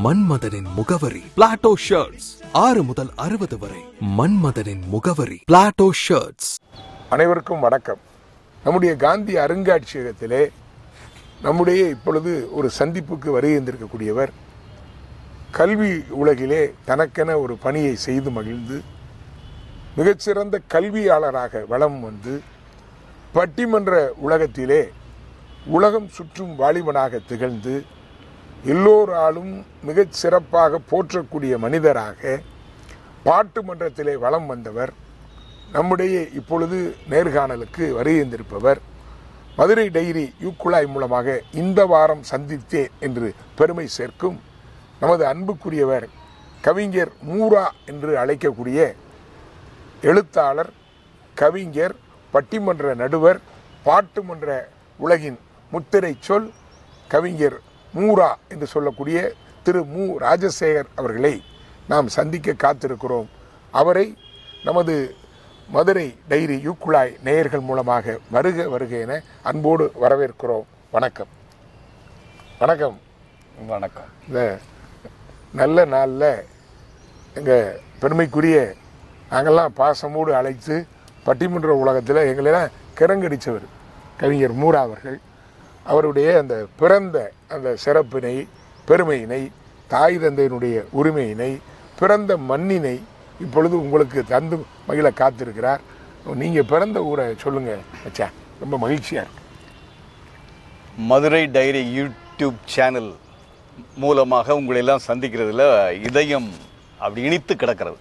மன்மதனின் முகவரி Plato shirts ஆறு முதல் அறுபது வரை மன்மதனின் முகவரி பிளாட்டோ ஷர்ட்ஸ் அனைவருக்கும் வணக்கம் நம்முடைய காந்தி அருங்காட்சியகத்திலே நம்முடைய இப்பொழுது ஒரு சந்திப்புக்கு வருகின்றிருக்கக்கூடியவர் கல்வி உலகிலே தனக்கென ஒரு பணியை செய்து மகிழ்ந்து மிகச்சிறந்த கல்வியாளராக வலம் வந்து பட்டிமன்ற உலகத்திலே உலகம் சுற்றும் வாலிபனாக திகழ்ந்து எல்லோராலும் மிகச் சிறப்பாக போற்றக்கூடிய மனிதராக பாட்டு மன்றத்திலே வலம் வந்தவர் நம்முடைய இப்பொழுது நேர்காணலுக்கு வருகின்றிருப்பவர் மதுரை டைரி யூக்குழாய் மூலமாக இந்த வாரம் சந்தித்தேன் என்று பெருமை சேர்க்கும் நமது அன்புக்குரியவர் கவிஞர் மூரா என்று அழைக்கக்கூடிய எழுத்தாளர் கவிஞர் பட்டிமன்ற நடுவர் பாட்டு மன்ற உலகின் முத்திரை சொல் கவிஞர் மூரா என்று சொல்லக்கூடிய திரு மு ராஜசேகர் அவர்களை நாம் சந்திக்க காத்திருக்கிறோம் அவரை நமது மதுரை டைரி யூக்குழாய் நேயர்கள் மூலமாக வருக வருக என அன்போடு வரவேற்கிறோம் வணக்கம் வணக்கம் வணக்கம் இந்த நல்ல நாளில் எங்கள் பெருமைக்குரிய நாங்கள்லாம் பாசமோடு அழைத்து பட்டிமன்ற உலகத்தில் எங்களெல்லாம் கிறங்கடிச்சவர் கவிஞர் மூரா அவர்கள் அவருடைய அந்த பிறந்த அந்த சிறப்பினை பெருமையினை தாய் தந்தையினுடைய உரிமையினை பிறந்த மண்ணினை இப்பொழுது உங்களுக்கு தந்து மகிழ காத்திருக்கிறார் நீங்கள் பிறந்த ஊரை சொல்லுங்கள் மச்சான் ரொம்ப மகிழ்ச்சியாக இருக்கு மதுரை டைரி யூடியூப் சேனல் மூலமாக உங்களை எல்லாம் சந்திக்கிறதுல இதயம் அப்படி இனித்து கிடக்கிறது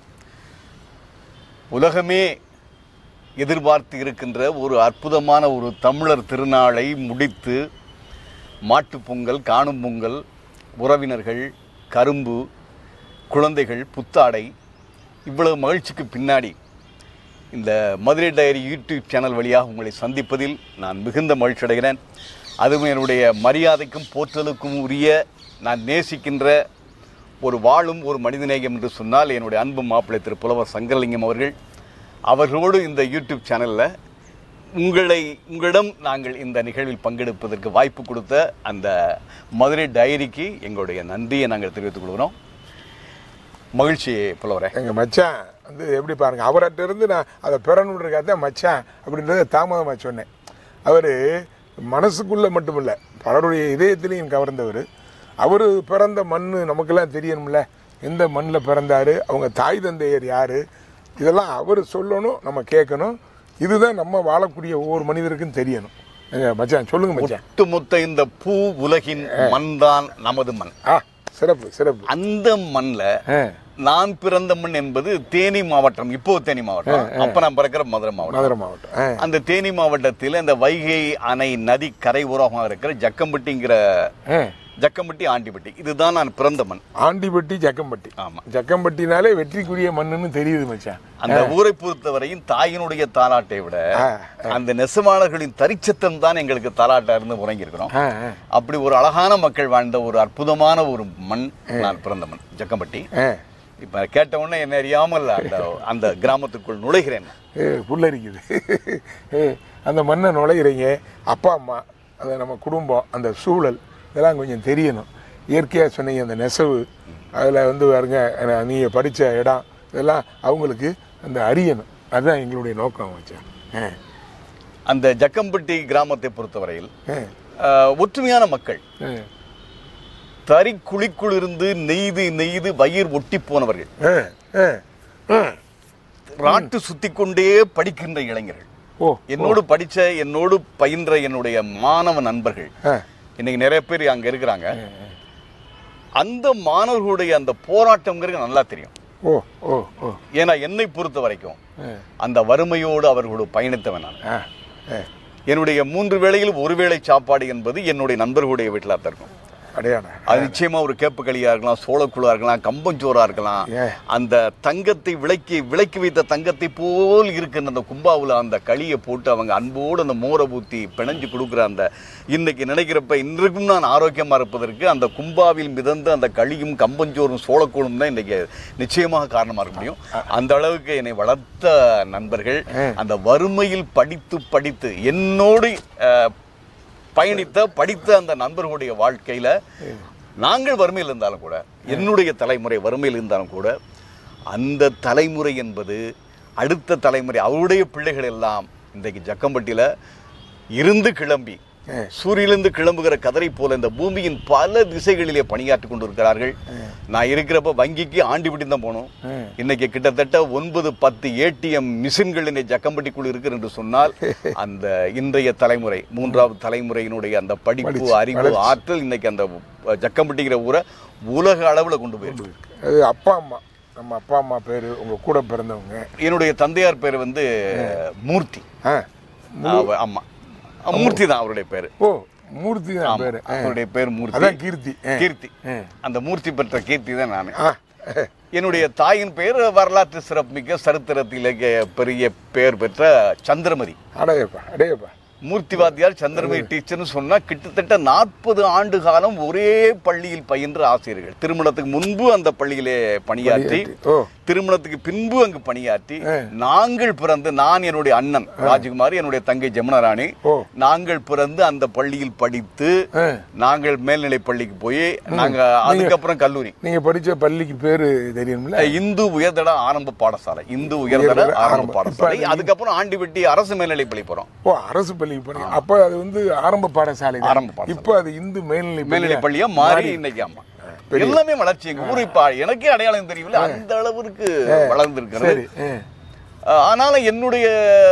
உலகமே எதிர்பார்த்து இருக்கின்ற ஒரு அற்புதமான ஒரு தமிழர் திருநாளை முடித்து மாட்டுப் பொங்கல் காணும் பொங்கல் உறவினர்கள் கரும்பு குழந்தைகள் புத்தாடை இவ்வளவு மகிழ்ச்சிக்கு பின்னாடி இந்த மதுரை டைரி யூடியூப் சேனல் வழியாக உங்களை சந்திப்பதில் நான் மிகுந்த மகிழ்ச்சி அடைகிறேன் அதுவும் என்னுடைய மரியாதைக்கும் போற்றலுக்கும் உரிய நான் நேசிக்கின்ற ஒரு வாழும் ஒரு மனிதநேயம் என்று சொன்னால் என்னுடைய அன்பு மாப்பிள்ளை திரு புலவர் சங்கரலிங்கம் அவர்கள் அவர்களோடு இந்த யூடியூப் சேனலில் உங்களை உங்களிடம் நாங்கள் இந்த நிகழ்வில் பங்கெடுப்பதற்கு வாய்ப்பு கொடுத்த அந்த மதுரை டைரிக்கு எங்களுடைய நன்றியை நாங்கள் தெரிவித்துக் கொள்கிறோம் மகிழ்ச்சி புலவரே எங்கள் மச்சான் வந்து எப்படி பாருங்க அவர்கிட்ட இருந்து நான் அதை பெறணுன்றதுக்காக தான் மச்சான் அப்படின்றத தாமதமாக சொன்னேன் அவர் மனசுக்குள்ளே மட்டுமில்ல பலருடைய இதயத்திலையும் கவர்ந்தவர் அவர் பிறந்த மண் நமக்கெல்லாம் தெரியணும்ல எந்த மண்ணில் பிறந்தார் அவங்க தாய் தந்தையர் யார் இதெல்லாம் அவர் சொல்லணும் நம்ம கேட்கணும் இதுதான் நம்ம வாழக்கூடிய ஒவ்வொரு மனிதருக்கும் தெரியணும் எங்க மச்சான் சொல்லுங்க மச்சான் ஒட்டுமொத்த இந்த பூ உலகின் மண்தான் நமது மண் ஆ சிறப்பு சிறப்பு அந்த மண்ணில் ஆ நான் பிறந்த மண் என்பது தேனி மாவட்டம் இப்போ தேனி மாவட்டம் அப்ப நான் பிறக்கிற மதுரை மாவட்டம் மதுரை மாவட்டம் ஆ அந்த தேனி மாவட்டத்தில் இந்த வைகை அணை நதி கரை ஓரமாக இருக்கிற ஜக்கம்பட்டிங்கிற ஆ ஜக்கம்பட்டி ஆண்டிப்பட்டி இதுதான் நான் பிறந்த மண் ஆண்டிப்பட்டி ஜக்கம்பட்டி ஆமா ஜக்கம்பட்டினாலே வெற்றிக்குரிய மண்ணுன்னு தெரியுது மச்சான் அந்த ஊரை பொறுத்தவரையும் தாயினுடைய தாலாட்டை விட ஆ, அந்த நெசவாளர்களின் தரிச்சத்தம் தான் எங்களுக்கு தாலாட்டா இருந்து உறங்கி இருக்கிறோம் ஆ, ஆ, அப்படி ஒரு அழகான மக்கள் வாழ்ந்த ஒரு அற்புதமான ஒரு மண் நான் பிறந்த மண் ஜக்கம்பட்டி ஆ. இப்ப கேட்ட உடனே என்ன அறியாமல் அந்த அந்த கிராமத்துக்குள் நுழைகிறேன் ஏ, புல்லரிக்குது ஏ, அந்த மண்ணை நுழையிறீங்க அப்பா அம்மா அந்த நம்ம குடும்பம் அந்த சூழல் இதெல்லாம் கொஞ்சம் தெரியணும் இயற்கையாக சொன்னீங்க அந்த நெசவு அதில் வந்து பாருங்க நீங்கள் படித்த இடம் இதெல்லாம் அவங்களுக்கு அந்த அறியணும் அதுதான் எங்களுடைய நோக்கம் வச்சேன் ஆ அந்த ஜக்கம்பட்டி கிராமத்தை பொறுத்தவரையில் ஆ, ஆஹ், ஒற்றுமையான மக்கள் ஆ, தறி குழிக்குள் இருந்து நெய்து நெய்து வயிர் ஒட்டி போனவர்கள் ஆ, ஆ, ஆ. ராட்டு சுத்தி கொண்டே படிக்கின்ற இளைஞர்கள் ஓ என்னோடு படிச்ச என்னோடு பயின்ற என்னுடைய மாணவ நண்பர்கள் ஆ இன்னைக்கு நிறைய பேர் அங்க இருக்கிறாங்க அந்த மாணவர்களுடைய அந்த போராட்டம்ங்கிறது நல்லா தெரியும் ஓ ஓ ஓ ஏன்னா என்னை பொறுத்த வரைக்கும் ஆ, அந்த வறுமையோடு அவர்களோடு பயணித்தவன் நான் ஆ, ஆ. என்னுடைய மூன்று வேளையில் ஒரு வேளை சாப்பாடு என்பது என்னுடைய நண்பர்களுடைய வீட்டில் தான் இருக்கும் அடையாளம் அது நிச்சயமா ஒரு கேப்புக்களியா இருக்கலாம் சோளக்குழா இருக்கலாம் கம்பஞ்சோறா இருக்கலாம் ஏன்? அந்த தங்கத்தை விளக்கி விளக்கி வைத்த தங்கத்தை போல் இருக்கின்ற அந்த கும்பாவுல அந்த களியை போட்டு அவங்க அன்போடு அந்த மோரை ஊத்தி பிணைஞ்சு கொடுக்குற அந்த இன்னைக்கு நினைக்கிறப்ப இன்றைக்கும் நான் ஆரோக்கியமா இருப்பதற்கு அந்த கும்பாவில் மிதந்த அந்த களியும் கம்பஞ்சோறும் சோளக்கூழும் தான் இன்னைக்கு நிச்சயமாக காரணமா இருக்க முடியும் அந்த அளவுக்கு என்னை வளர்த்த நண்பர்கள் அந்த வறுமையில் படித்து படித்து என்னோடு அஹ், பயணித்த படித்த அந்த நண்பர்களுடைய வாழ்க்கையில நாங்கள் வறுமையில் இருந்தாலும் கூட என்னுடைய தலைமுறை வறுமையில் இருந்தாலும் கூட அந்த தலைமுறை என்பது அடுத்த தலைமுறை அவருடைய பிள்ளைகள் எல்லாம் இன்றைக்கு ஜக்கம்பட்டியில் இருந்து கிளம்பி சூரியனிலிருந்து கிளம்புகிற கதரை போல இந்த பூமியின் பல திசைகளிலே பணியாற்றி கொண்டிருக்கிறார்கள் நான் இருக்கிறப்ப வங்கிக்கு ஆண்டிபடி தான் போனோம் இன்னைக்கு கிட்டத்தட்ட ஒன்பது பத்து ஏடிஎம் மிஷின்கள் இன்னைக்கு ஜக்கம்பட்டிக்குள் இருக்கு என்று சொன்னால் அந்த இன்றைய தலைமுறை மூன்றாவது தலைமுறையினுடைய அந்த படிப்பு படிச்சு, அறிவு வளர்ச்சி. ஆற்றல் இன்னைக்கு அந்த ஜக்கம்பட்டிங்கிற ஊரை உலக அளவுல கொண்டு போயிருக்கு அது அப்பா அம்மா நம்ம அப்பா அம்மா பேர் உங்கள் கூட பிறந்தவங்க என்னுடைய தந்தையார் பேர் வந்து மூர்த்தி ஆ அவ- ஆமா மூர்த்தி தான் அவருடைய பேரு ஓ மூர்த்தி தான் ஆமா, பேர் அவருடைய பேர் மூர்த்தி அதான் கீர்த்தி ஆ. கீர்த்தி ஆ. அந்த மூர்த்தி பெற்ற கீர்த்தி தான் நான் ஆ என்னுடைய தாயின் பெயர் வரலாற்று சிறப்புமிக்க சரித்திரத்திலே பெரிய பெயர் பெற்ற சந்திரமதி அடையப்பா அடையப்பா மூர்த்தி வாத்தியார் சந்திரமதி டீச்சர்னு சொன்னா கிட்டத்தட்ட நாற்பது ஆண்டு காலம் ஒரே பள்ளியில் பயின்ற ஆசிரியர்கள் திருமணத்துக்கு முன்பு அந்த பள்ளியிலே பணியாற்றி ஓ திருமணத்துக்கு பின்பு அங்கு பணியாற்றி ஆ. நாங்கள் பிறந்து நான் என்னுடைய அண்ணன் ராஜகுமாரி என்னுடைய தங்கை ஜெமுனராணி ஓ. நாங்கள் பிறந்து அந்த பள்ளியில் படித்து ஆ. நாங்கள் மேல்நிலை பள்ளிக்கு போய் நாங்க அதுக்கப்புறம் கல்லூரி நீங்கள் படித்த பள்ளிக்கு பேர் தெரியும்ல இந்து உயர்தட ஆரம்ப பாடசாலை இந்து உயர்தட உயர்தட ஆரம்ப ஆரம்ப. பாடசாலை இப்ப அது- அதுக்கப்புறம் ஆண்டிபட்டி அரசு மேல்நிலை பள்ளி போறோம் ஓ அரசு பள்ளிக்கு போனீங்க அப்போ அது வந்து ஆரம்ப பாடசாலை தான். ஆரம்ப பாடசாலை. இப்போ அது இந்து மேல்நிலை மேல்நிலை பள்ளியா மாறி இன்னைக்கு ஆமா எல்லாமே வளர்ச்சி எங்க ஊரு இப்ப எனக்கே அடையாளம் தெரியல அந்த அளவிற்கு வளர்ந்திருக்கிறது சரி ஆ. அஹ், ஆனாலும் என்னுடைய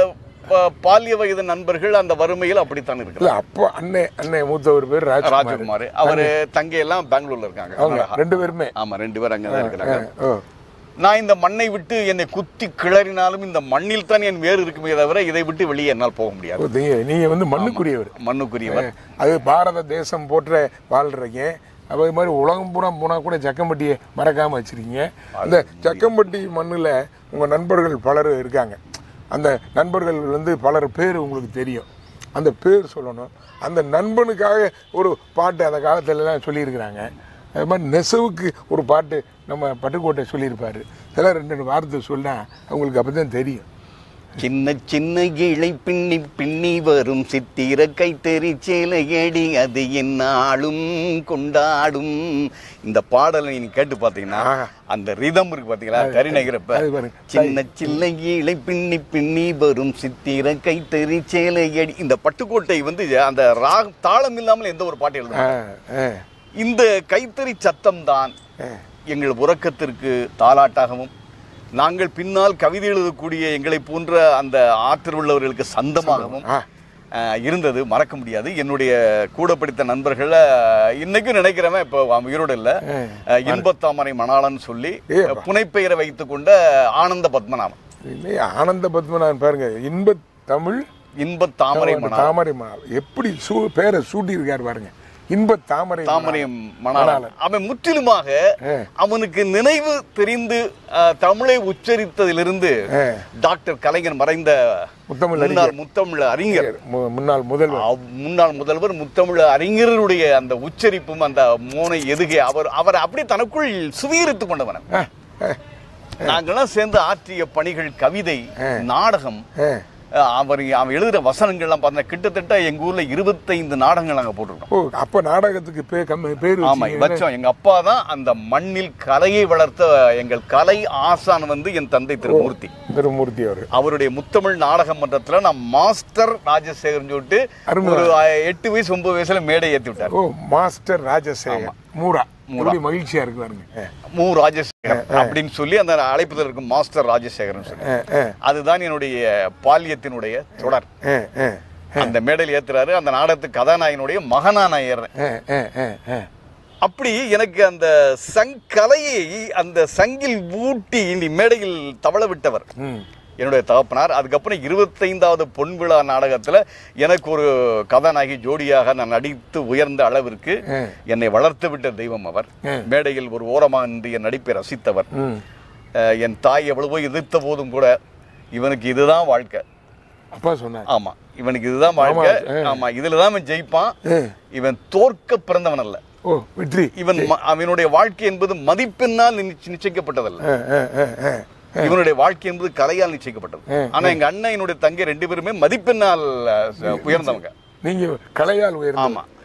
ப- பால்ய வயது நண்பர்கள் அந்த வறுமையில் அப்படித்தான் இருக்கிறார் இல்ல அப்போ அண்ணே அண்ணே மூத்தவர் பேர் ராஜ்குமார் ராஜகுமார் அவரு தங்கை எல்லாம் பெங்களூர்ல இருக்காங்க அவங்க ரெண்டு பேருமே ஆமா ரெண்டு பேரும் அங்கதான் இருக்கிறாங்க ஓ நான் இந்த மண்ணை விட்டு என்னை குத்தி கிளறினாலும் இந்த மண்ணில் தான் என் வேறு இருக்குமே தவிர இதை விட்டு வெளியே என்னால் போக முடியாது ஓ, நீங்க நீங்க வந்து மண்ணுக்குரியவர் மண்ணுக்குரியவர் அது பாரத தேசம் போற்ற வாழ்றீங்க அதே மாதிரி உலகம் பூரா போனால் கூட ஜக்கம்பட்டியை மறக்காம வச்சிருக்கீங்க அந்த ஜக்கம்பட்டி மண்ணில் உங்கள் நண்பர்கள் பலர் இருக்காங்க அந்த நண்பர்கள் வந்து பலர் பேர் உங்களுக்கு தெரியும் அந்த பேர் சொல்லணும் அந்த நண்பனுக்காக ஒரு பாட்டு அந்த காலத்துலலாம் சொல்லியிருக்கிறாங்க அது மாதிரி நெசவுக்கு ஒரு பாட்டு நம்ம பட்டுக்கோட்டை சொல்லியிருப்பாரு இதெல்லாம் ரெண்டு ரெண்டு வார்த்தை சொன்னால் அவங்களுக்கு அப்போ தான் தெரியும் சின்ன சின்ன இழை பின்னி பின்னி வரும் சித்திர கைத்தறி சேலையடி அது என்னாலும் கொண்டாடும் இந்த பாடலை நீங்க கேட்டு பாத்தீங்கன்னா ஆஹா. அந்த ரிதம் இருக்கு பாத்தீங்களா கரிநகிறப்ப அது பாருங்க. சின்ன சின்ன இழை பின்னி பின்னி வரும் சித்திர கைத்தறி சேலையடி இந்த பட்டுக்கோட்டை வந்து அந்த ராக தாளம் இல்லாமல் எந்த ஒரு பாட்டு எழுத ஆ ஆ இந்த கைத்தறி சத்தம் தான் எங்கள் உறக்கத்திற்கு தாலாட்டாகவும் நாங்கள் பின்னால் கவிதை எழுதக்கூடிய எங்களை போன்ற அந்த ஆற்றல் உள்ளவர்களுக்கு சந்தமாகவும் ஆ அஹ், இருந்தது மறக்க முடியாது என்னுடைய கூட படித்த நண்பர்கள இன்னைக்கும் நினைக்கிறவன் இப்போ அவன் உயிரோடு இல்லை அஹ், இன்பத்தாமரை மணாளன் சொல்லி ஏப்பா. புனைப்பெயரை வைத்துக் கொண்ட ஆனந்த பத்மநாபன் இல்லை ஆனந்த பத்மநாதன் பாருங்க இன்ப தமிழ் இன்ப தாமரை மணாளன் தாமரை மணால் எப்படி சூ பேரை சூட்டி இருக்காரு பாருங்க இன்ப தாமரை தாமரை மணாளன். மணாளன் அவன் முற்றிலுமாக அவனுக்கு நினைவு தெரிந்து அஹ், தமிழை உச்சரித்ததிலிருந்து ஆ. டாக்டர் கலைஞர் மறைந்த முத்தமிழ் முன்னாள் முத்தமிழ் அறிஞர் மு- முன்னாள் முதல்வர் அவ்- முன்னாள் முதல்வர் முத்தமிழ் அறிஞருடைய அந்த உச்சரிப்பும் அந்த மோனை எதுகை அவர் அவர் அப்படி தனக்குள் சுவீகரித்துக் கொண்டவன் ஆ, ஆ, நாங்கெல்லாம் சேர்ந்து ஆற்றிய பணிகள் கவிதை நாடகம் ஆ. அஹ், அவர் அவன் எழுதுற வசனங்கள்லாம் பார்த்தா கிட்டத்தட்ட எங்க ஊர்ல இருபத்தைந்து நாடகங்கள் நாங்க போட்டிருக்கோம் ஓ அப்ப நாடகத்துக்கு பேர் கம்மி பேர் ஆமா வச்சீங்க. வச்சோம் எங்க அப்பா தான் அந்த மண்ணில் கலையை வளர்த்த எங்கள் கலை ஆசான் வந்து என் தந்தை திருமூர்த்தி திருமூர்த்தி அவர் அவருடைய முத்தமிழ் நாடக மன்றத்துல நான் மாஸ்டர் ராஜசேகர்னு சொல்லிட்டு அருமை. ஒரு அஹ், எட்டு வயசு ஒன்பது வயசுல மேடை ஏத்தி விட்டார் ஓ மாஸ்டர் ராஜசேகர் மூரா எப்படி மகிழ்ச்சியா இருக்கு பாருங்க ஆ, மு ராஜசேகர் அப்படின்னு சொல்லி அந்த அழைப்புதல் இருக்கும் மாஸ்டர் ராஜசேகர்னு சொல்லி ஆ, ஆ, அதுதான் என்னுடைய பாலியத்தினுடைய தொடர் ஆ, ஆ, அந்த மேடையில் ஏத்துறாரு அந்த நாடகத்துக்கு கதாநாயகனுடைய மகனா நான் ஏறுறேன் ஆ, ஆ, ஆ, ஆ. அப்படி எனக்கு அந்த சங்கலையை அந்த சங்கில் ஊட்டி இனி மேடையில் தவள விட்டவர் ம். என்னுடைய தகப்பனார் அதுக்கப்புறம் இருபத்தைந்தாவது பொன் விழா நாடகத்தில் எனக்கு ஒரு கதாநாயகி ஜோடியாக நான் நடித்து உயர்ந்த அளவிற்கு ஆ. என்னை வளர்த்து விட்ட தெய்வம் அவர் ஆ. மேடையில் ஒரு ஓரமாக நின்று என் நடிப்பை ரசித்தவர் ம். அஹ், என் தாய் எவ்வளவோ எதிர்த்த போதும் கூட இவனுக்கு இதுதான் வாழ்க்கை அப்பா சொன்னார் ஆமா இவனுக்கு இதுதான் வாழ்க்கை ஆமா இதுல தான் இவன் ஜெயிப்பான் ஆ. இவன் தோற்க பிறந்தவன் அல்ல ஓ வெற்றி இவன் ம- அவனுடைய வாழ்க்கை என்பது மதிப்பெண்ணால் நிச்ச- நிச்சயிக்கப்பட்டதல்ல ஆ, ஆ, ஆ, ஆ. இவனுடைய வாழ்க்கை என்பது கலையால் நிச்சயிக்கப்பட்டது ஆனா எங்க அண்ணன் என்னுடைய தங்கை ரெண்டு பேருமே மதிப்பெண்ணால் அஹ், உயர்ந்தவங்க நீங்க கலையால் உயர்ந்த ஆமா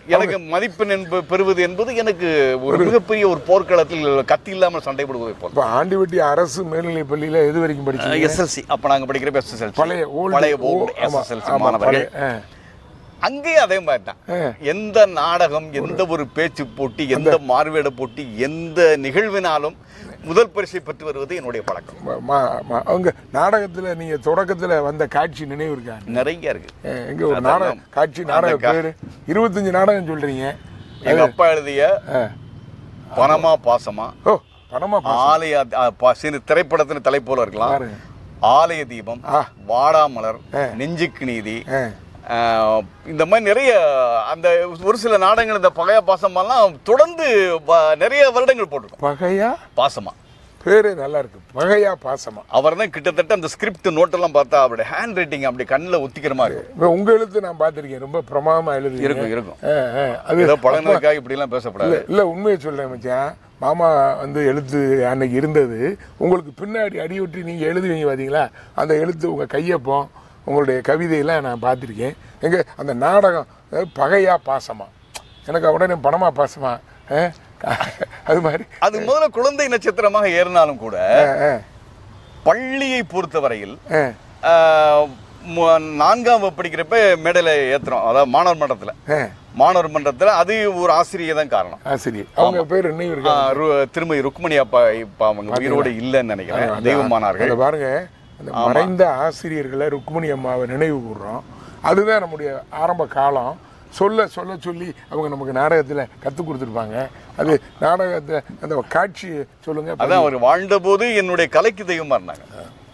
எனக்கு மதிப்பெண் என்ப பெறுவது என்பது எனக்கு ஒரு மிகப்பெரிய ஒரு போர்க்களத்தில் கத்தி இல்லாமல் சண்டை போடுவதை போல இப்போ ஆண்டிவட்டி அரசு மேல்நிலைப் பள்ளியில எது வரைக்கும் படிச்சீங்க எஸ்எல்சி அப்ப நாங்க படிக்கிறப்ப எஸ்எஸ்எல்சி பழைய old- பழைய ஓ- ஆமா, எஸ்எஸ்எல்சி ஆமா, மாணவர்கள் பழைய, ஆ. அங்கேயும் அதே மாதிரி தான் ஆ. எந்த நாடகம் எந்த ஒரு பேச்சு போட்டி எந்த மார்வேட போட்டி எந்த நிகழ்வினாலும் முதல் பரிசை பெற்று வருவது என்னுடைய பழக்கம் ம- ம- ம- அவங்க நாடகத்துல நீங்க தொடக்கத்துல வந்த காட்சி நினைவு இருக்கா நிறைய இருக்கு அஹ் எங்க ஒரு அதான் நாடக நான் காட்சி அந்த நாடக கா- பேரு இருபத்தஞ்சு நாடகம் சொல்றீங்க எங்க அப்பா எழுதிய அஹ். பணமா பாசமா ஓ பணமா பா- ஆலய அ, ப- சிறு திரைப்படத்தின் தலைப்போல இருக்கலாம் பாருங்க ஆலய தீபம் ஆ. வாடாமலர் நெஞ்சுக்கு நீதி அஹ். ஆ, இந்த மாதிரி நிறைய அந்த ஒரு சில நாடகங்கள் இந்த பகையா பாசமெல்லாம் தொடர்ந்து வ- நிறைய வருடங்கள் போட்டிருக்கோம் பகையா பாசமா பேரு நல்லா இருக்கு பகையா பாசமா அவர் தான் கிட்டத்தட்ட அந்த ஸ்கிரிப்ட் நோட்டெல்லாம் பார்த்தா அவருடைய ஹேண்ட் ரைட்டிங் அப்படி கண்ணில் ஒத்திக்கிற மாதிரி இருக்கும். இப்ப உங்க எழுத்து நான் பார்த்திருக்கேன் ரொம்ப பிரமாதமா எழுதுறீங்க இருக்கும் இருக்கும் அஹ், அஹ். அது ஏதோ பழங்களுக்காக இப்படிலாம் இல்ல பேசப்படாது இல்ல உண்மையை சொல்றேன் மச்சான் மாமா வந்து எழுத்து அன்னைக்கு இருந்தது உங்களுக்கு பின்னாடி அடியொற்றி நீங்க எழுதுவீங்க பாத்தீங்களா அந்த எழுத்து உங்க கையொப்பம் உங்களுடைய கவிதையெல்லாம் நான் பார்த்துருக்கேன் எங்க அந்த நாடகம் அதாவது பகையா பாசமா எனக்கு உடனே பணமா பாசமா அஹ்? அது மாதிரி அது முதல்ல குழந்தை நட்சத்திரமாக ஏறினாலும் கூட அஹ், அஹ், பள்ளியை பொறுத்தவரையில் அஹ், ஆ, மு- நான்காம் வகுப்பு படிக்கிறப்ப மேடையில் ஏத்துறோம் அதாவது மாணவர் மன்றத்தில் அஹ். மாணவர் மன்றத்தில் அது ஒரு ஆசிரியர் தான் காரணம் ஆசிரியர் அவங்க பேர் நினைவு ஆ, இருக்கா ரு- திருமதி ருக்மணி அப்பா இப்ப அவங்க உயிரோடு இல்லைன்னு நினைக்கிறேன் அந்த- தெய்வமானார்கள் அந்த பாருங்க அந்த மறைந்த ஆசிரியர்களை ருக்மணி அம்மாவை நினைவு கூறுறோம் அதுதான் நம்முடைய ஆரம்ப காலம் சொல்ல சொல்ல சொல்லி அவங்க நமக்கு நாடகத்தில் கற்றுக் கொடுத்துருப்பாங்க அது நாடகத்தை அந்த காட்சி சொல்லுங்க அதான் அவர் வாழ்ந்த போது என்னுடைய கலைக்கு தெய்வமா இருந்தாங்க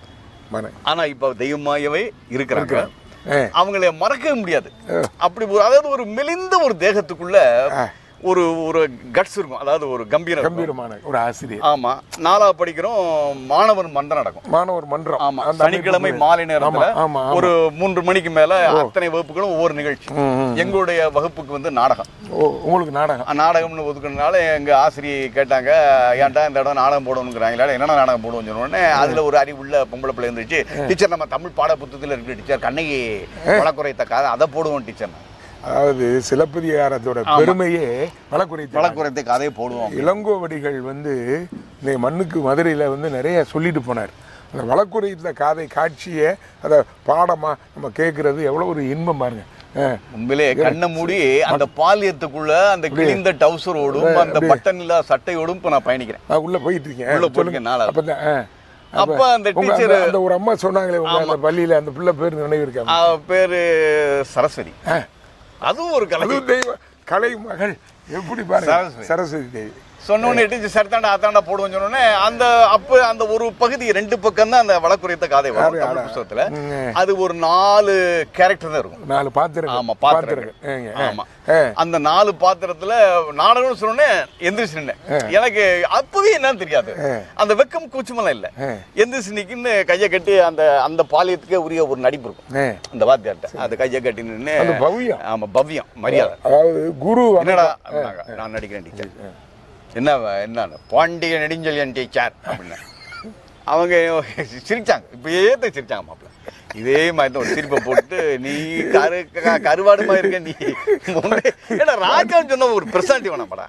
மன ஆனா இப்ப தெய்வமாகவே இருக்கிறாங்க ஆ. அவங்கள மறக்கவே முடியாது அப்படி ஒரு அதாவது ஒரு மெலிந்த ஒரு தேகத்துக்குள்ள ஒரு ஒரு கட்ஸ் இருக்கும் அதாவது ஒரு கம்பீரம் இருக்கும். கம்பீரமான ஒரு ஆசிரியர் ஆமா நாலா படிக்கிறோம் மாணவர் மன்றம் நடக்கும் மாணவர் மன்றம் ஆமா அந்த சனிக்கிழமை அமைப்பு- மாலை நேரத்துல ஆமா, ஆமா, ஆமா. ஒரு மூன்று மணிக்கு மேல அத்தனை வகுப்புகளும் ஒவ்வொரு நிகழ்ச்சி எங்களுடைய வகுப்புக்கு வந்து நாடகம் ஓ உங்களுக்கு நாடகம் அஹ் நாடகம்னு ஒதுக்குறதுனால எங்க ஆசிரியை கேட்டாங்க ஏன்டா இந்த இடம் நாடகம் போடணுங்கிறாங்களா என்ன நாடகம் போடுவோம்னு சொன்ன உடனே அதுல ஒரு அறிவுள்ள பொம்பளை பிள்ளை இருந்துச்சு டீச்சர் நம்ம தமிழ் பாட புத்தகத்தில் இருக்கு டீச்சர் கண்ணகி வழக்குறைத்த கதை அதை போடுவோம் டீச்சர் அதாவது சிலப்பதிகாரத்தோட பெருமையே வழக்குரைத்த வழக்குறைத்த கதையை போடுவோம் இளங்கோவடிகள் வந்து இந்த மண்ணுக்கு மதுரையில் வந்து நிறைய சொல்லிட்டு போனார் அந்த வழக்குரைத்த காதை காட்சியை அதை பாடமாக நம்ம கேட்குறது எவ்வளோ ஒரு இன்பம் பாருங்க ஆ. உண்மையிலே கண்ணை மூடி அந்த பாலியத்துக்குள்ள அந்த கிழிந்த டவுசரோடும் அந்த பட்டன் இல்லா சட்டையோடும் இப்ப நான் பயணிக்கிறேன் நான் உள்ள போயிட்டு இருக்கேன் உள்ள சொல்லுங்க. போயிருக்கேன் நாளா. அப்பதான், ஆ. அப்ப அந்த உங்க டீச்சர் அந்த- அந்த ஒரு அம்மா சொன்னாங்களே உங்க அந்த பள்ளியில அந்த பிள்ளை பேர் நினைவு இருக்காங்க அவ பேரு சரஸ்வதி அதுவும் ஒரு கலை அதுவும் தெய்வ கலை மகள் எப்படி பாருங்க சரஸ்வதி. சரஸ்வதி தேவி சொன்ன உடனே டீச்சர் சரித்தாண்டா அத்தாண்டா போடுவோம் சொன்ன உடனே அந்த அப்ப அந்த ஒரு பகுதி ரெண்டு பக்கம் தான் அந்த வழக்குரைத்த காதை வரும் காதை, தமிழ் அதான். புஸ்தகத்துல ம். அது ஒரு நாலு கேரக்டர் தான் இருக்கும் நாலு பாத்திரம் ஆமா பாத்திரங்கள் ஏங்க, ஆமா ஆ. அந்த நாலு பாத்திரத்துல நாடகம்னு சொன்னோடனே எந்திரிச்சு நின்னேன் எனக்கு அப்பவே என்னன்னு தெரியாது அந்த வெக்கம் கூச்சமெல்லாம் இல்ல ஆ. எந்திரிச்சு நிக்கின்னு கையை கட்டி அந்த அந்த பாலியத்துக்கே உரிய ஒரு நடிப்பு இருக்கும் ஆ. அந்த வாத்தியார்ட்ட அது கையை கட்டி நின்று அந்த பவ்யம். ஆமா பவ்யம் மரியாதை அதாவது குரு என்னடா அப்படின்னாங்க. நான் நடிக்கிறேன் டீச்சர் என்ன என்ன பாண்டிய நெடுஞ்செழியன் டீச்சர் அப்படின்னு அவங்க சிரிச்சாங்க இப்பயே தான் சிரிச்சாங்க மாப்பிள்ள இதே மாதிரி தான் ஒரு சிரிப்பை போட்டு நீ கரு க- கருவாடுமா இருக்க நீ உன்னை- ஏடா ராஜான்னு சொன்ன ஒரு பெர்சனாலிட்டி வேணாம்டா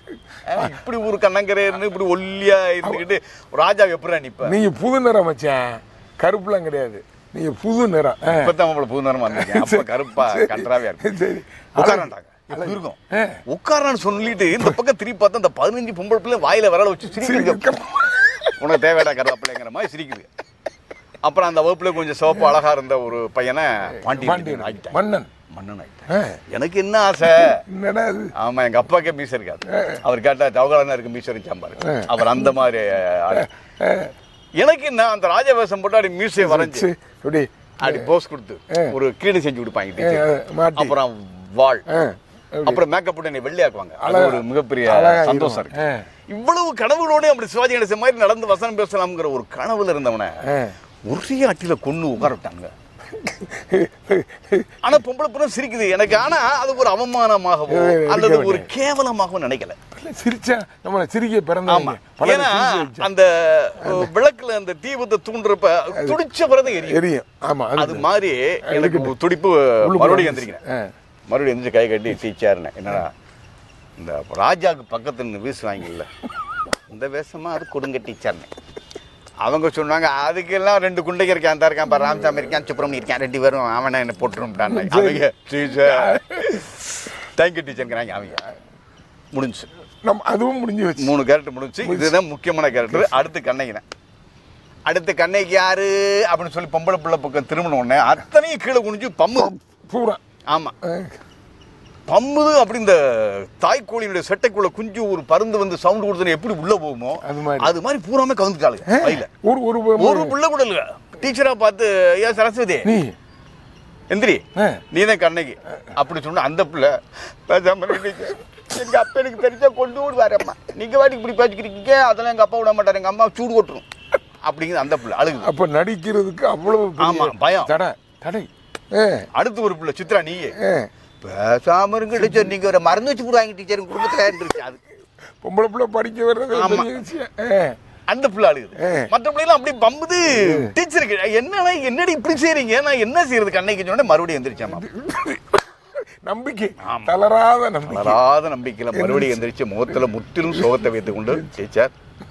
அஹ் இப்படி ஒரு கண்ணங்கரையர்னு இப்படி ஒல்லியா இருந்துக்கிட்டு ராஜா எப்படா நிப்ப நீங்க புது நிறம் மச்சான் கருப்புலாம் கிடையாது நீங்க புது நிறம் ஆ. இப்பதான் அவங்கள புது நேரமா இருந்தீங்க அப்ப கருப்பா கன்றாவே இருக்கும் சரி உட்காரண்டாங்க இப்படி இருக்கும் உட்காரான்னு சொல்லிட்டு இந்த பக்கம் திருப்பி பார்த்தா இந்த பதினஞ்சு பொம்பளை பிள்ளை வாயில விரல வச்சு சிரிக்குது உனக்கு தேவையான கருவேப்பிலைங்கிற மாதிரி சிரிக்குது அப்புறம் அந்த வகுப்புல கொஞ்சம் சிவப்பு அழகா இருந்த ஒரு பையனை பாண்டியன் பாண்டியன் ஆகிட்டேன் மன்னன் மன்னன் ஆகிட்டேன் ஆ. எனக்கு என்ன ஆசை என்னடா இது ஆமா எங்க அப்பாக்கே மீச இருக்காது அவர் கேட்டா ஜவஹர்லால் இருக்கு மீச இருந்துச்சாம்பாரு அவர் அந்த மாதிரி ஆளு. எனக்கு என்ன அந்த ராஜவேஷம் போட்டு அப்படி மீசையை வரைஞ்சு சரி, இப்படி அப்படி போஸ் கொடுத்து ஒரு கீடு செஞ்சு கொடுப்பாங்க ஆ, டீச்சர் மாட்டி அப்புறம் வாழ் ஆ. அப்புறம் மேக்கப் போட்டு என்னை வெள்ளையாக்குவாங்க அது அழகா- ஒரு மிகப்பெரிய அழகா சந்தோஷம் இருக்கும். இருக்கு இவ்வளவு கனவுகளோட அப்படி சிவாஜி கணேசன் மாதிரி நடந்து வசனம் பேசலாம்ங்கிற ஒரு கனவுல இருந்தவனை ஆ. ஒரே அட்டில கொண்டு உட்கார விட்டாங்க ஆனா பொம்பளை புறம் சிரிக்குது எனக்கு ஆனா அது ஒரு அவமானமாகவோ இது இருக்க அல்லது ஒரு வேண்டியது. கேவலமாகவும் நினைக்கல பிள்ளை சிரிச்சா நம்மளை சிரிக்க ஆமா பிறந்தவங்க பலரை ஏன்னா சிரிக்க வச்சா. அந்த அஹ், விளக்குல அந்த தீபத்தை தூண்டுறப்ப துடிச்ச பிறகு எரியும் எரியும் ஆமா அது மாதிரி எனக்கு ஒரு துடிப்பு உள்ளுக்குள்ள மறுபடியும் வந்துச்சு. எந்திரிக்கிறேன் ஆ. மறுபடியும் எந்திரிச்சு கை கட்டி டீச்சர்னு என்னடா இந்த ராஜாவுக்கு பக்கத்துல நின்று வீசுவாங்கல்ல இந்த வேஷமா அது கொடுங்க டீச்சர்னு அவங்க சொன்னாங்க அதுக்கெல்லாம் ரெண்டு குண்டைங்க இருக்கான் அந்த இருக்கான் பாரு, ராமசாமி இருக்கான் சுப்பிரமணி இருக்கான் ரெண்டு பேரும் அவனை என்ன போட்டுரும்டான் அவங்க டீச்சர் தேங்க்யூ டீச்சருங்கிறாங்க அவங்க முடிஞ்சு நம்ம அதுவும் முடிஞ்சு வச்சு மூணு கேரக்டர் முடிஞ்சு இதுதான் முக்கியமான கேரக்டர் அடுத்து கண்ணகி தான் அடுத்து கண்ணகி யாரு அப்படின்னு சொல்லி பொம்பளை பிள்ளை பக்கம் திரும்பின உடனே அத்தனையும் கீழே குனிஞ்சு பம்மு பூரா ஆமா பம்முது அப்படி இந்த தாய்க்கோழியுடைய செட்டைக்குள்ள குஞ்சு ஒரு பருந்து வந்து சவுண்ட் கொடுத்தன எப்படி உள்ள போகுமோ அது மாதிரி. அது மாதிரி பூராமே கவுந்துட்டாளுங்க கையில ஒரு ஒரு ஒரு பிள்ளை கூட இல்ல டீச்சரா பார்த்து ஏன் சரஸ்வதி நீ எந்திரி ஆ. நீ தான் கண்ணகி அப்படி சொன்ன அந்த பிள்ளை பேசாம இருந்துச்சு. எங்க அப்பா எனக்கு தெரிஞ்சா கொண்டு விடுவாரம்மா நீங்க வாட்டி இப்படி பேசிக்கிறீங்க அதெல்லாம் எங்க அப்பா விட மாட்டாரு எங்க அம்மா சூடு கொட்டுரும் அப்படிங்குது அந்த பிள்ளை அழுகுது அப்ப நடிக்கிறதுக்கு அவ்வளவு பெரிய ஆமா, பயம். தடை தடை ஏ அடுத்து ஒரு பிள்ளை சித்ரா நீயே ஏ பேசாம இருங்க டீச்சர் நீங்க ஒரு மருந்து வச்சு போடுவாங்க டீச்சர் உங்க குடும்பத்துல இருந்துருச்சு அது பொம்பளை பிள்ளை படிக்க வர்றது ஆமா. பெரிய விஷயம் ஏ அந்த பிள்ளை அழுகுது ஏ. மற்ற பிள்ளைலாம் அப்படி பம்புது டீச்சருக்கு என்னன்னா என்னடி இப்படி செய்றீங்க நான் என்ன செய்யறது கண்ணைக்கு சொன்னே மறுபடியும் எந்திரிச்சாமா நம்பிக்கை தளராத நம்பிக்கை வளராத நம்பிக்கையில மறுபடியும் எந்திரிச்சு முகத்துல முற்றிலும் சோகத்தை வைத்துக் கொண்டு டீச்சர்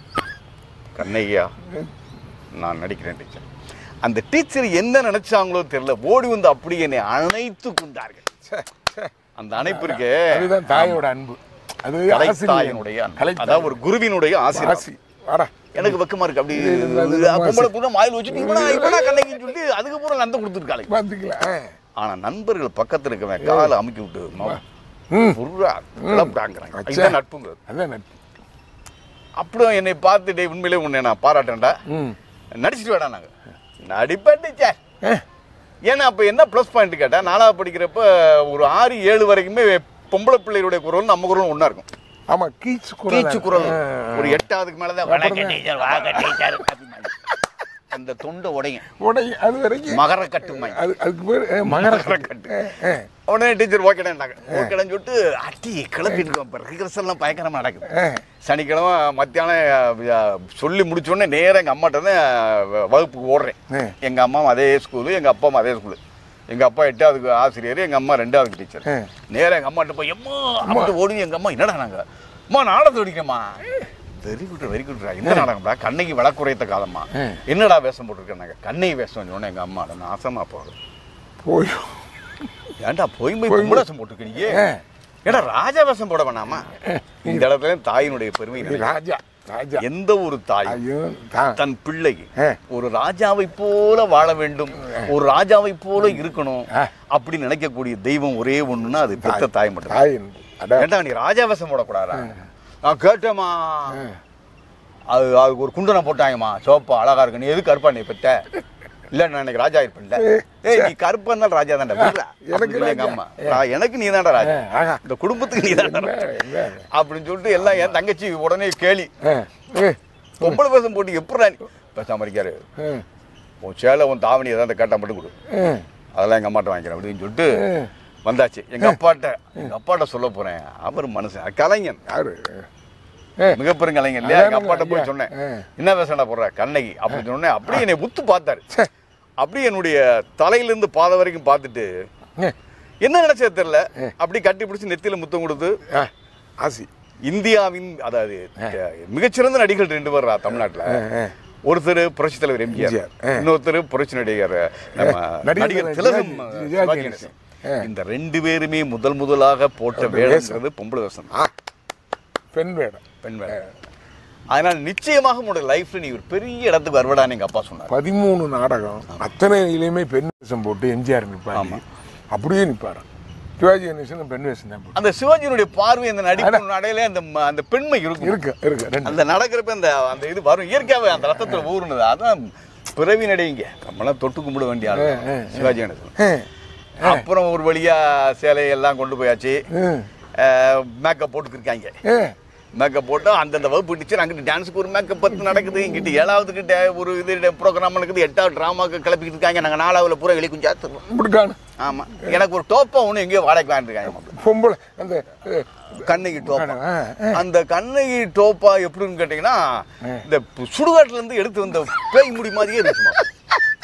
கண்ணையா நான் நடிக்கிறேன் டீச்சர் அந்த டீச்சர் என்ன நினைச்சாங்களோ தெரியல ஓடி வந்து அப்படி என்னை அணைத்து கொண்டார்கள் ச்சே, ச்சே. அந்த அணைப்பு இருக்கே அதுதான் தாயோட அன்பு அது ஆசிரியர் கலைத்தாயனுடைய அன்பு. கலைத்தாய். அதாவது ஒரு குருவினுடைய ஆசீர்வாதம் ஆசி வாடா எனக்கு வெக்கமா இருக்கு அப்படி இது, இது, அது ரொம்ப பொம்பளை பூரா மாயில் வச்சுட்டு இவனா இவனா கண்ணைக்குன்னு சொல்லி அதுக்கு பூரா நந்த கொடுத்துருக்காளே பாத்துக்கலாம் ஆ. ஆனா நண்பர்கள் பக்கத்துல இருக்கவன் காலை அமுக்கி விட்டு ம- ம் புர்ரா, கிளப்புடாங்கிறாங்க அச்சா. இதுதான் நட்புங்கிறது அதான் நட்பு அப்புறம் என்னை பார்த்து டேய் உண்மையிலே உன்னை நான் பாராட்டேன்டா ம் நடிச்சிட்டு வேடா நாங்க நடிப்பேன் டீச்சர் ஏ, ஏன்னா அப்போ என்ன ப்ளஸ் பாயிண்ட் கேட்டா நாலாவது படிக்கிறப்ப ஒரு ஆறு ஏழு வரைக்குமே பொம்பளை பிள்ளைகளுடைய குரல் நம்ம குரலும் ஒண்ணா இருக்கும் ஆமா கீச்சு குரல் கீச்சு குரல் ஆ. ஒரு எட்டாவதுக்கு மேலதான் வணக்கம் டீச்சர் வாங்க டீச்சர் அப்படிம்பாங்க. அந்த தொண்டை உடையும் உடனே அது வரைக்கும் மகர கட்டுமாய் அது அதுக்கு பேர் ஏ, மகர கட்டு. ஏ, ஏ. உடனே டீச்சர் ஓகேடாங்க ஓகேடான்னு சொல்லிட்டு அட்டி கிளப்பிட்டு ரிகர்சல்லாம் பயங்கரமா நடக்குது ஏ, சனிக்கிழமை மத்தியானம் அஹ், சொல்லி முடிச்ச உடனே நேரா எங்க அம்மாட்ட தான் அஹ், வகுப்புக்கு ஓடுறேன் ஏ. எங்க அம்மாவும் அதே ஸ்கூலு எங்க அப்பாவும் அதே ஸ்கூலு எங்க அப்பா எட்டாவதுக்கு ஆசிரியர் எங்க அம்மா ரெண்டாவது டீச்சர் ஏ. நேரா எங்க அம்மாட்ட போய் எம்மா அப்படி ஓடி எங்க அம்மா என்னடா நாங்க அம்மா நாடகம் அடிக்கிறேம்மா வெரி குட் வெரி குட்ரா என்ன நாடகம்டா கண்ணைக்கு விளக்குறைத்த காலமா ஏ. என்னடா வேஷம் போட்டிருக்கேன் கண்ணை வேஷம் சொன்னேன் எங்க அம்மா நாசமா போகுது போய் ஏன்டா போய் போய் போய் பொம்பளை வேஷம் போட்டிருக்கீங்க ஏ. ஏடா ராஜா வேஷம் போட வேணாமா இந்த இடத்துல தாயினுடைய பெருமை இது நினைக்கிறேன். ராஜா ராஜா எந்த ஒரு தாய் ஐயோ தான் தன் பிள்ளை ஆ. ஒரு ராஜாவை போல வாழ வேண்டும் ஒரு ராஜாவை போல இருக்கணும் ஆ. அப்படி நினைக்கக்கூடிய தெய்வம் ஒரே ஒண்ணுன்னா அது பெத்த தாய் மட்டும் தாய் அன்பு. அட ஏண்டா நீ ராஜாவேஷம் போடக்கூடாதா நான் கேட்டேம்மா அது அதுக்கு ஒரு குண்டனை போட்டாங்கம்மா சோப்பா அழகா இருக்கு நீ எது கருப்பா நீ பெத்த இல்ல நான் எனக்கு ராஜா இருப்பேன்ல ஏய் நீ கருப்பா இருந்தாலும் ராஜா தான்டா விடுறா. எனக்கு அப்படின்னு சொல்லி எங்க ராஜா. அம்மா நான் எனக்கு நீ தான்டா ராஜா ஏ, ஆஹா. இந்த குடும்பத்துக்கு நீ தான்டா ராஜா என்ன? அப்படின்னு சொல்லிட்டு எல்லாம் என் தங்கச்சி உடனே கேலி ஏ, ஏ, பொம்பளை பேசம் போட்டு எப்படி நீ பேசாம இருக்காரு ஏ, உன் சேலை உன் தாவணி ஏதாவது கேட்டா மட்டும் கொடு ஏ. அதெல்லாம் எங்க அம்மாட்ட வாங்கிக்கிறேன் அப்படின்னு சொல்லிட்டு வந்தாச்சு எங்க அப்பாட்ட எங்க அப்பாட்ட சொல்ல போறேன் அவர் மனுஷன் கலைஞன் யாரு ஏ, மிகப்பெரும் கலைஞன் இல்லையா எங்க அதானுங்க, அப்பாட்ட போய் ஐயா. சொன்னேன் ஆ. என்ன பேசண்டா போடுற கண்ணகி அப்படின்னு சொன்னேன் அப்படியே என்னை உத்து பார்த்தாரு ச்சே. அப்படியே என்னுடைய தலையிலிருந்து பாதை வரைக்கும் பார்த்துட்டு ஏ, என்ன நினைச்சது தெரியல அப்படி கட்டி பிடிச்சி நெத்தியில முத்தம் கொடுத்து ஆ, ஆசி இந்தியாவின் அதாவது மிகச்சிறந்த நடிகர்கள் ரெண்டு பேர் தமிழ்நாட்டுல ஆ, ஆ. ஒருத்தர் புரட்சி தலைவர் எம்ஜிஆர் எம்ஜிஆர், ஆ. இன்னொருத்தர் புரட்சி நடிகர் நம்ம நடிகர் நடிகர் திலகம் சிவாஜி- சிவாஜி சிவாஜி கணேசன். ஆ. இந்த ரெண்டு பேருமே முதல் முதலாக போட்ட அந்த வேடங்கிறது பொம்பளை வேஷம் ஆ பெண் வேடம் பெண் வேடம் அதனால நிச்சயமாக உன்னோட லைஃப்ல நீ ஒரு பெரிய இடத்துக்கு வருவடான்னு எங்க அப்பா சொன்னார் பதிமூணு நாடகம் அத்தனையிலையுமே பெண் வேஷம் போட்டு எம்ஜிஆர் நிற்பாரு ஆமா. அப்படியே நிற்பாரு சிவாஜி கணேசன் பெண் வேஷம் தான் போட்டு அந்த சிவாஜியினுடைய பார்வை அந்த நடிப்பு நடையில அந்த ம- அந்த பெண்மை இருக்கும் இருக்கு இருக்கு ரெண்டு அந்த நடக்கிறப்ப அந்த அந்த இது வரும் இயற்கையாவே அந்த ரத்தத்துல ஊறுனது அதான் பிறவி நடைங்க நம்மளாம் தொட்டு கும்பிட வேண்டிய ஆளு சிவாஜி கணேசன் ஏ, அப்புறம் ஒரு வழியா சேலையெல்லாம் கொண்டு போயாச்சு ஏ, மேக்கப் போட்டுக்கிருக்காங்க ஏ, மேக்கப் போட்டு அந்தந்த வகுப்பு டீச்சர் அங்கிட்டு டான்ஸுக்கு ஒரு மேக்கப் பத்து நடக்குது இங்கிட்டு ஏழாவது கிட்ட ஒரு இது ப்ரோக்ராம் நடக்குது எட்டாவது ட்ராமாக்கு கிளப்பிக்கிட்டு இருக்காங்க நாங்கள் நாலாவது பூரா வெளி குஞ்சா தருவோம் இப்படிக்கான ஆமாம் எனக்கு ஒரு டோப்பா ஒன்று எங்கேயோ வாடகைக்கு வாங்கிருக்காங்க பொம்பளை அந்த ஏ, கண்ணகி டோப்பா ஆ, அந்த கண்ணகி டோப்பா எப்படின்னு கேட்டிங்கன்னா இந்த சுடுகாட்டுல இருந்து எடுத்து வந்த பேய் முடி மாதிரியே இருந்துச்சுமா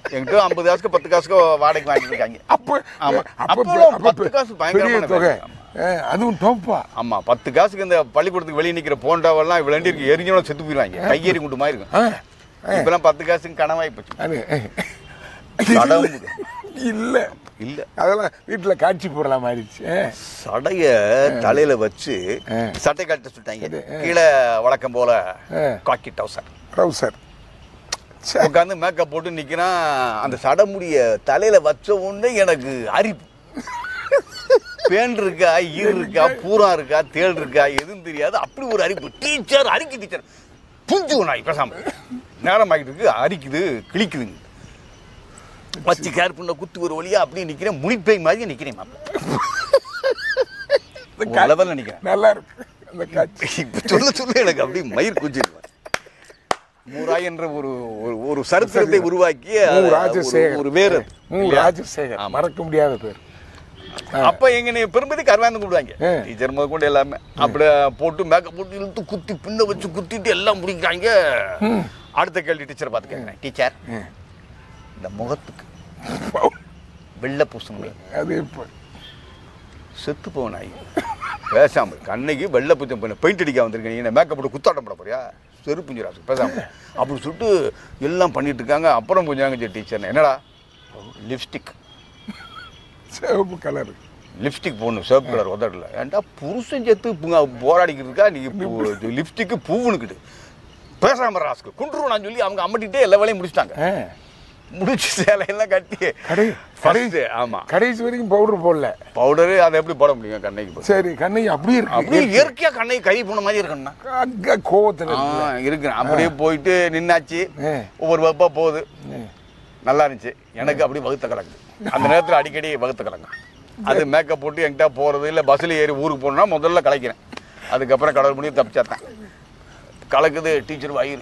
என்கிட்ட ஐம்பது காசுக்கு பத்து காசுக்கு வாடகைக்கு வாங்கிட்டு இருக்காங்க அப்போ ஆமா. அப்போ அப்போ அப்போ பத்து காசு பெரிய பயங்கரமான தொகை வேலை. ஆ, அதுவும் டோப்பா ஆமா பத்து காசுக்கு இந்த பள்ளிக்கூடத்துக்கு வெளியே நிக்கிற போண்டாவெல்லாம் இவ்வளோ இருக்கு எரிஞ்சோட செத்து போயிடுவாங்க கையேறி குண்டு மாதிரி இருக்கும் ஆ இப்பெல்லாம் பத்து காசுக்கு கனவாய் போச்சு அது சடம் இல்ல இல்ல அதெல்லாம் வீட்டுல காட்சி பொருளா மாறிடுச்சு ஆ. சடைய தலையில வச்சு ஆ. சட்டை கட்ட சுட்டாங்க கீழே வழக்கம் போல ஆ. காக்கி டவுசர் ட்ரௌசர் ச்சே. உட்காந்து மேக்கப் போட்டு நிக்கிறான் அந்த சடமுடிய தலையில வச்ச உடனே எனக்கு அரிப்பு பேன் இருக்கா ஈர் இருக்கா பூரா இருக்கா தேள் இருக்கா எதுவும் தெரியாது அப்படி ஒரு அரிப்பு டீச்சர் அரிக்கு டீச்சர் புஞ்சு நாய் பேசாம நேரம் ஆகிட்டு இருக்கு அரிக்குது கிழிக்குதுங்க வச்சு கேர் பண்ண குத்து ஒரு வழியா அப்படியே நிக்கிறேன் முனிப்பை மாதிரி நிக்கிறேன் மாப்பிள்ளை. இந்த ஒரு லெவல்ல நிக்கிறேன் நல்லா இருக்கு அந்த காட்சி இப்ப சொல்ல சொல்ல எனக்கு அப்படியே மயிர் குஞ்சிருவேன் மூராய் என்ற ஒரு ஒரு- ஒரு சரித்திரத்தை உருவாக்கிய மு ஒரு- ராஜசேகர் ஒரு வேறு மு ராஜசேகர் ஆமா. மறக்க முடியாத பேர் அப்ப எங்க நீ பெரும்பதி கருவாந்து கூடுவாங்க ஆ. டீச்சர் முதல் கொண்டு எல்லாமே அப்படியே போட்டு மேக்கப் போட்டு இழுத்து குத்தி பின்ன வச்சு குத்திட்டு எல்லாம் முடிக்கிறாங்க அடுத்த கேள்வி டீச்சர் பார்த்து கேட்கிறேன் டீச்சர் இந்த முகத்துக்கு வெள்ளை பூசணி அது இப்போ செத்து போனாய் பேசாம கண்ணைக்கு வெள்ளை பூச்சம் பண்ண பெயிண்ட் அடிக்க வந்திருக்கீங்க என்ன மேக்கப் போட்டு குத்தாட்டம் போட போறியா செருப்புஞ்சிராசு பேசாம அப்படி சொல்லிட்டு எல்லாம் பண்ணிட்டு இருக்காங்க அப்புறம் கொஞ்சம் டீச்சர் என்னடா லிப்ஸ்டிக் சிவப்பு கலர் லிப்ஸ்டிக் போடணும் சிவப்பு கலர் உதடல ஏன்டா புருஷன் செத்து புங்க- போராடிக்கிட்டு இருக்கா நீ லிப்ஸ்டிக்கு பூவுனுக்கிட்டு பேசாம ராஸ்க்கு குண்டுருவான்னு சொல்லி அவங்க அம்மட்டிட்டே எல்லா வேலையும் முடிச்சிட்டாங்க முடிச்சு சேலையெல்லாம் கட்டி கடை ஃபர்ஸ்ட் ஆமா கடைசி வரைக்கும் பவுடர் போடல பவுடரு அதை எப்படி போட முடியும் கண்ணைக்கு போட்டு? சரி கண்ணகி அப்படியே அப்படியே இருக்கு இயற்கையா கண்ணை கை போன மாதிரி இருக்கணும்னா அங்க கோவத்துல ஆ, இருக்கு இருக்கு அப்படியே போயிட்டு நின்னாச்சு ஆ. ஒவ்வொரு வகுப்பா போகுது நல்லா இருந்துச்சு எனக்கு அப்படி வகுத்த கலக்குது அந்த நேரத்தில் அடிக்கடி வகுத்த கலங்க அது மேக்கப் போட்டு என்கிட்ட போகிறது இல்லை பஸ்ஸில் ஏறி ஊருக்கு போகணும்னா முதல்ல கலைக்கிறேன் அதுக்கப்புறம் கடவுள் பண்ணி தப்பிச்சாத்தேன் கலக்குது டீச்சர் வயிறு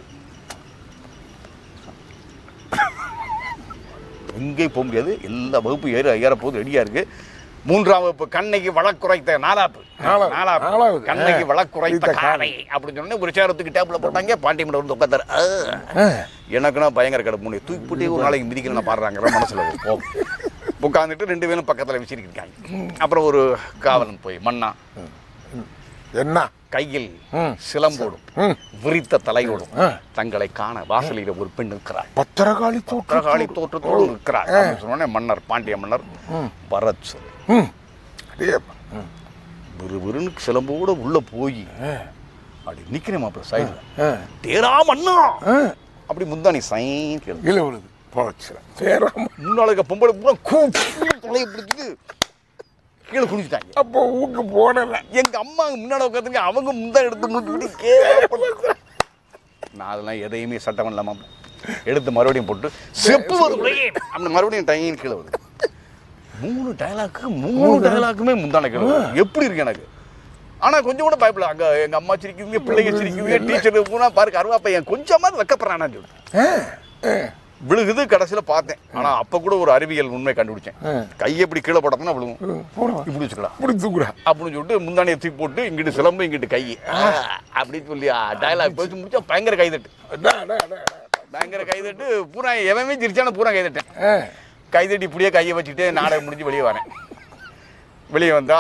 எங்கேயும் போக முடியாது எல்லா வகுப்பு ஏற ஏற போது ரெடியாக இருக்கு மூன்றாம் வகுப்பு கண்ணைக்கு வழக்குரைத்த நாலாப்பு நாலாவது. நாலாப்பு நாலாவது. கண்ணைக்கு ஆ. வழக்குரைத்த இந்த காலை அப்படின்னு சொன்னே ஒரு சேரத்துக்கு டேபிள் போட்டாங்க பாண்டி மண்டபம் வந்து உட்காந்தாரு ஆ. எனக்குன்னா பயங்கர கிடப்பு முன்னே தூக்கி போட்டு ஒரு நாளைக்கு மிதிக்கல நான் பாடுறாங்கிற மனசுல ஒரு கோபம் உட்காந்துட்டு ரெண்டு பேரும் பக்கத்துல விசிறிக்கிட்டாங்க அப்புறம் ஒரு காவலன் போய் மண்ணா என்ன கையில் ம். சிலம்போடும் ம். விரித்த தலையோடும் ஆ. தங்களை காண வாசலில் ஒரு பெண் இருக்கிறார் பத்திரகாளி பிரகாளி தோற்றம் தோற்றத்தோடு இருக்கிறார் அப்படின்னு சொன்னோடனே மன்னர் பாண்டிய மன்னர் வரத் சொல்லு ம் அடே ம். விறுவிறுன்னு சிலம்போட உள்ள போய் அப்படி நிக்கிறேன் மாப்பிள்ள சைடுல ஆ. தேரா மன்னா ஆ. அப்படி முந்தானி சைன் கேளு கீழே விழுது போச்சு சேராம முன்னாளுக்கு பொம்பளை பூரா கூப்பிட்டு தலையை பிடிச்சிட்டு கீழே குடிச்சிட்டாங்க அப்போ ஊக்கு போடல எங்க அம்மா முன்னாடி உட்காந்துங்க அவங்க முந்தா எடுத்து முட்டு கீழே நான் அதெல்லாம் எதையுமே சட்டம் இல்லாம எடுத்து மறுபடியும் போட்டு செப்பு வருகுறையே அந்த மறுபடியும் டைம் கீழே வருது மூணு டயலாக்கு மூணு டயலாக்குமே முந்தான கீழே வருது. எப்படி இருக்கு எனக்கு ஆனா கொஞ்சம் கூட பயப்படல அங்க எங்க அம்மா சிரிக்குதுங்க பிள்ளைங்க சிரிக்குதுங்க டீச்சர் பூரா பாருங்க அருவா பையன் கொஞ்சமாவது வைக்கப்படுறானான்னு சொல்லிட்டு ஆ. ஆ. விழுகுது கடைசியில பார்த்தேன் ஆனா அப்ப கூட ஒரு அறிவியல் உண்மை கண்டுபிடிச்சேன் ஆ. கையை இப்படி கீழே போட்டோம்னா விழுகும் ம், போடுவா இப்படி வச்சுக்கலாம் இப்படி தூக்குறா அப்படின்னு சொல்லிட்டு முந்தானியை தூக்கி போட்டு இங்கிட்டு சிலம்பு இங்கிட்டு கை ஆ, அப்படின்னு சொல்லி டயலாக் பேசி முடிச்சா பயங்கர கைதட்டு அடா, அடா, அடா, அடா. பயங்கர கைதட்டு பூரா எவன் சிரிச்சான பூரா கைதட்டேன் ஆ. கைதட்டி இப்படியே கையை வச்சுட்டு நாடகம் முடிஞ்சு வெளியே வரேன் வெளியே வந்தா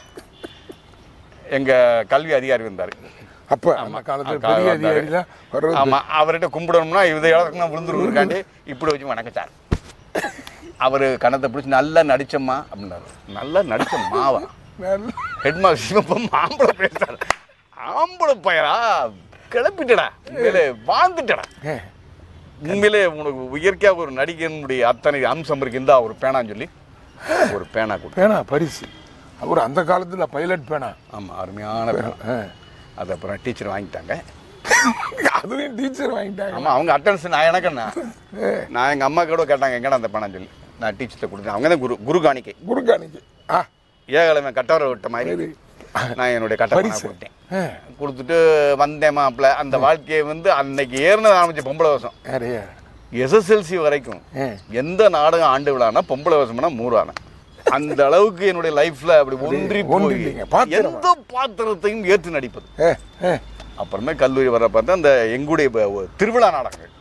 எங்க கல்வி அதிகாரி வந்தாரு அப்ப அந்த காலத்துல அக்கா பெரிய வந்தாரு. அதிகாரி தான் வர்றது ஆமா அவர்கிட்ட கும்பிடணும்னா இதை இடத்துக்கு நான் விழுந்துருக்காண்டி இப்படி வச்சு வணக்கம் சார் அவரு கணத்தை பிடிச்சி நல்லா நடிச்சம்மா அப்படின்னாரு நல்லா நடிச்ச மாவா நல்ல- ஹெட் மாஸ்டர் சிவப்பம் ஆம்பளை பேசுறாரு ஆம்பளை பையரா கிளப்பிட்டடா உண்மையிலே வாழ்ந்துட்டடா ஆ. உண்மையிலே உனக்கு இயற்கையாக ஒரு நடிகனுடைய அத்தனை அம்சம் இருக்கு இந்தா ஒரு பேனான்னு சொல்லி ஒரு பேனா கொடு பேனா பரிசு அவர் அந்த காலத்துல பைலட் பேனா ஆமா அருமையான பேனா ஆ. அது அப்புறம் டீச்சர் வாங்கிட்டாங்க அதுவும் டீச்சர் வாங்கிட்டாங்க ஆமா அவங்க அட்டன்ஸ் நான் எனக்குண்ணா நான் எங்க அம்மா கூட கேட்டாங்க எங்கடா அந்த பணம் சொல்லி நான் டீச்சர்கிட்ட கொடுத்தேன் அவங்க தான் குரு குரு காணிக்கை குருகாணிக்கு ஆ ஏகலைமை கட்டவரை விட்ட மாதிரி சரி. நான் என்னுடைய கட்டவரை பரிசு. கொடுத்தேன் ஆ. கொடுத்துட்டு வந்தேன் மாப்பிள்ள அந்த வாழ்க்கையை வந்து அன்னைக்கு ஏறினது ஆரம்பிச்ச பொம்பளை வருஷம் நிறைய எஸ்எஸ்எல்சி வரைக்கும் ஆ. எந்த நாடகம் ஆண்டு விழானா பொம்பளை வருஷம்னா மூறான அந்த அளவுக்கு என்னுடைய லைஃப்ல அப்படி ஒன்றி போய் ஒன்றிட்டீங்க. பாத்திரம். எந்த பாத்திரத்தையும் ஏற்று நடிப்பது ஏ ஏ அப்புறமே கல்லூரி வர்றப்ப தான் அந்த எங்களுடைய ப- ஒரு திருவிழா நாடகங்கள்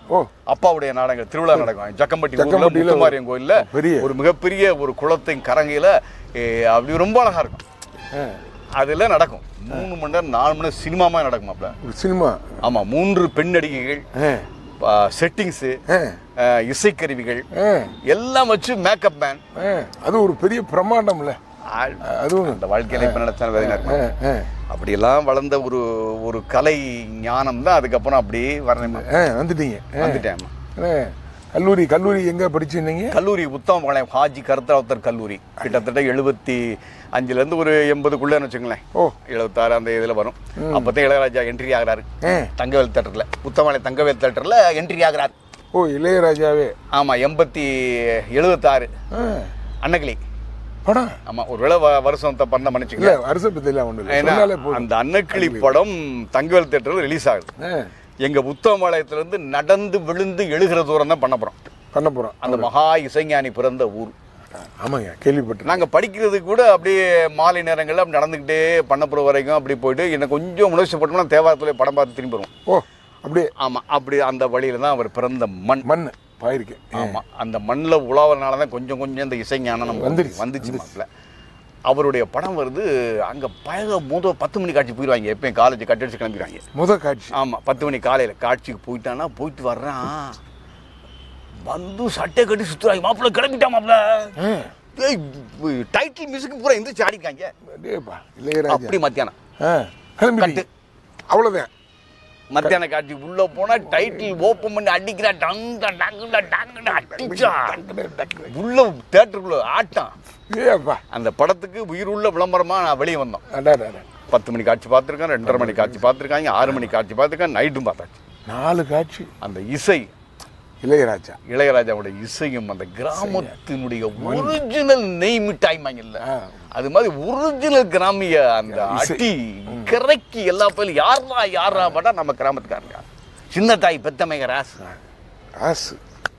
ஓ அப்பாவுடைய நாடகங்கள் திருவிழா நடக்கும் ஜக்கம்பட்டி ஊர்ல ஜக்கம்பட்டியில முத்துமாரியம் கோயில்ல பெரிய. ஒரு மிகப்பெரிய ஒரு குளத்தின் கரங்கையில ஏ, அப்படி ரொம்ப அழகா இருக்கும் ஆ, அதுல நடக்கும் மூணு மணி நேரம் நாலு மணி நேரம் சினிமாமா நடக்கும் அப்பல ஒரு சினிமா ஆமா மூன்று பெண் நடிகைகள் ஆ, செட்டிங்ஸு ஆ, இசைக்கருவிகள் ஆ, எல்லாம் வச்சு மேக்கப் மேன் ஆ. அது ஒரு பெரிய பிரம்மாண்டம்ல அதுவும் அந்த வாழ்க்கையில இப்ப நினைச்சா வேதனை இருக்கும் ஆ, ஆ, அப்படியெல்லாம் வளர்ந்த ஒரு ஒரு கலை ஞானம் தான் அதுக்கப்புறம் அப்படியே வரணும் ஆ, வந்துட்டீங்க ஆ. வந்துட்டேன் ஆ, கல்லூரி கல்லூரி எங்க படிச்சிருந்தீங்க கல்லூரி உத்தமபாளையம் ஹாஜி கருத்தாவத்தர் கல்லூரி கிட்டத்தட்ட எழுபத்தி அஞ்சுலேருந்து ஒரு எண்பதுக்குள்ளேன்னு வச்சுங்களேன் ஓ எழுபத்தாறு அந்த இதில் வரும் அப்போதான் இளையராஜா என்ட்ரி ஆகுறாரு ஆ. தங்கவேல் தேட்டரில் உத்தமபாளையம் தங்கவேல் தேட்டரில் என்ட்ரி ஆகுறாரு ஓ இளையராஜாவே ஆமாம் எண்பத்தி எழுபத்தாறு ஆ, அன்னக்கிளி படம் ஆமாம் ஒரு வேளை வ- வருஷம் பண்ண இல்ல மன்னிச்சுங்க வருஷ பத்திலாம் ஒண்ணு இல்லை ஏன்னா சொன்னாலே போதும் அந்த அன்னக்கிளி படம் தங்கவேல் தேட்டரில் ரிலீஸ் ஆகுது ஆ, எங்க உத்தமபாளையத்திலிருந்து நடந்து விழுந்து எழுகிற தூரம் தான் பண்ண போறோம் பண்ண போறோம் அந்த மகா இசைஞானி பிறந்த ஊர் ஆமாங்க கேள்விப்பட்டேன் நாங்க படிக்கிறது கூட அப்படியே மாலை நேரங்கள்ல அப்படி நடந்துக்கிட்டே பண்ண போற வரைக்கும் அப்படி போயிட்டு எனக்கு கொஞ்சம் உணர்ச்சி பட்டோம்னா தேவாரத்துல படம் பார்த்து திரும்பி வருவோம் ஓ அப்படியே ஆமா அப்படி அந்த வழியில தான் அவர் பிறந்த மண் மண் பாயிருக்கேன் ஆமா அந்த மண்ணில் உழவனால தான் கொஞ்சம் கொஞ்சம் இந்த இசைஞானம் நம்ம வந்துருச்சு, வந்துச்சு மாப்பிள்ள அவருடைய படம் வருது அங்க பயக முத பத்து மணி காட்சி போயிடுவாங்க எப்பயும் காலேஜ் கட்டடிச்சு கிளம்பிடுவாங்க முத காட்சி ஆமா பத்து மணி காலையில காட்சிக்கு போயிட்டானா போயிட்டு வர்றான் வந்து சட்டை கட்டி சுத்துறாங்க மாப்பிள்ள கிளம்பிட்டான் மாப்பிள்ள ஆ, ஏய் டைட்டில் மியூசிக் பூரா எந்திரிச்சு ஆடிக்காங்க அடேப்பா இளையராஜா அப்படி மத்தியானம் ஆ கிளம்பிட்டீங்க அவ்வளவுதான் மத்தியான காட்சி உள்ள போனா டைட்டில் ஓப்பன் பண்ணி அடிக்கிறா டங்க டங்குடா டங்குடா அடிச்சா உள்ள தேட்டருக்குள்ள ஆட்டம் ஏப்பா அந்த படத்துக்கு உயிருள்ள விளம்பரமா நான் வெளியே வந்தோம் அடாடா பத்து மணி காட்சி பார்த்துருக்கேன் ரெண்டரை மணி காட்சி பார்த்துருக்காங்க ஆறு மணி காட்சி பார்த்துருக்கேன் நைட்டும் பார்த்தாச்சு நாலு காட்சி அந்த இசை இளையராஜா இளையராஜாவோட இசையும் அந்த கிராமத்தினுடைய ஒரிஜினல் நெய் மிட்டாய்மாங்கல்ல ஆ. அது மாதிரி ஒரிஜினல் கிராமிய அந்த இசை. அடி கரைக்கு எல்லா பேரும் யாரா யாரா பட்டா நம்ம கிராமத்துக்காரங்க சின்ன தாய் பெத்தமைங்க ராசு ராசு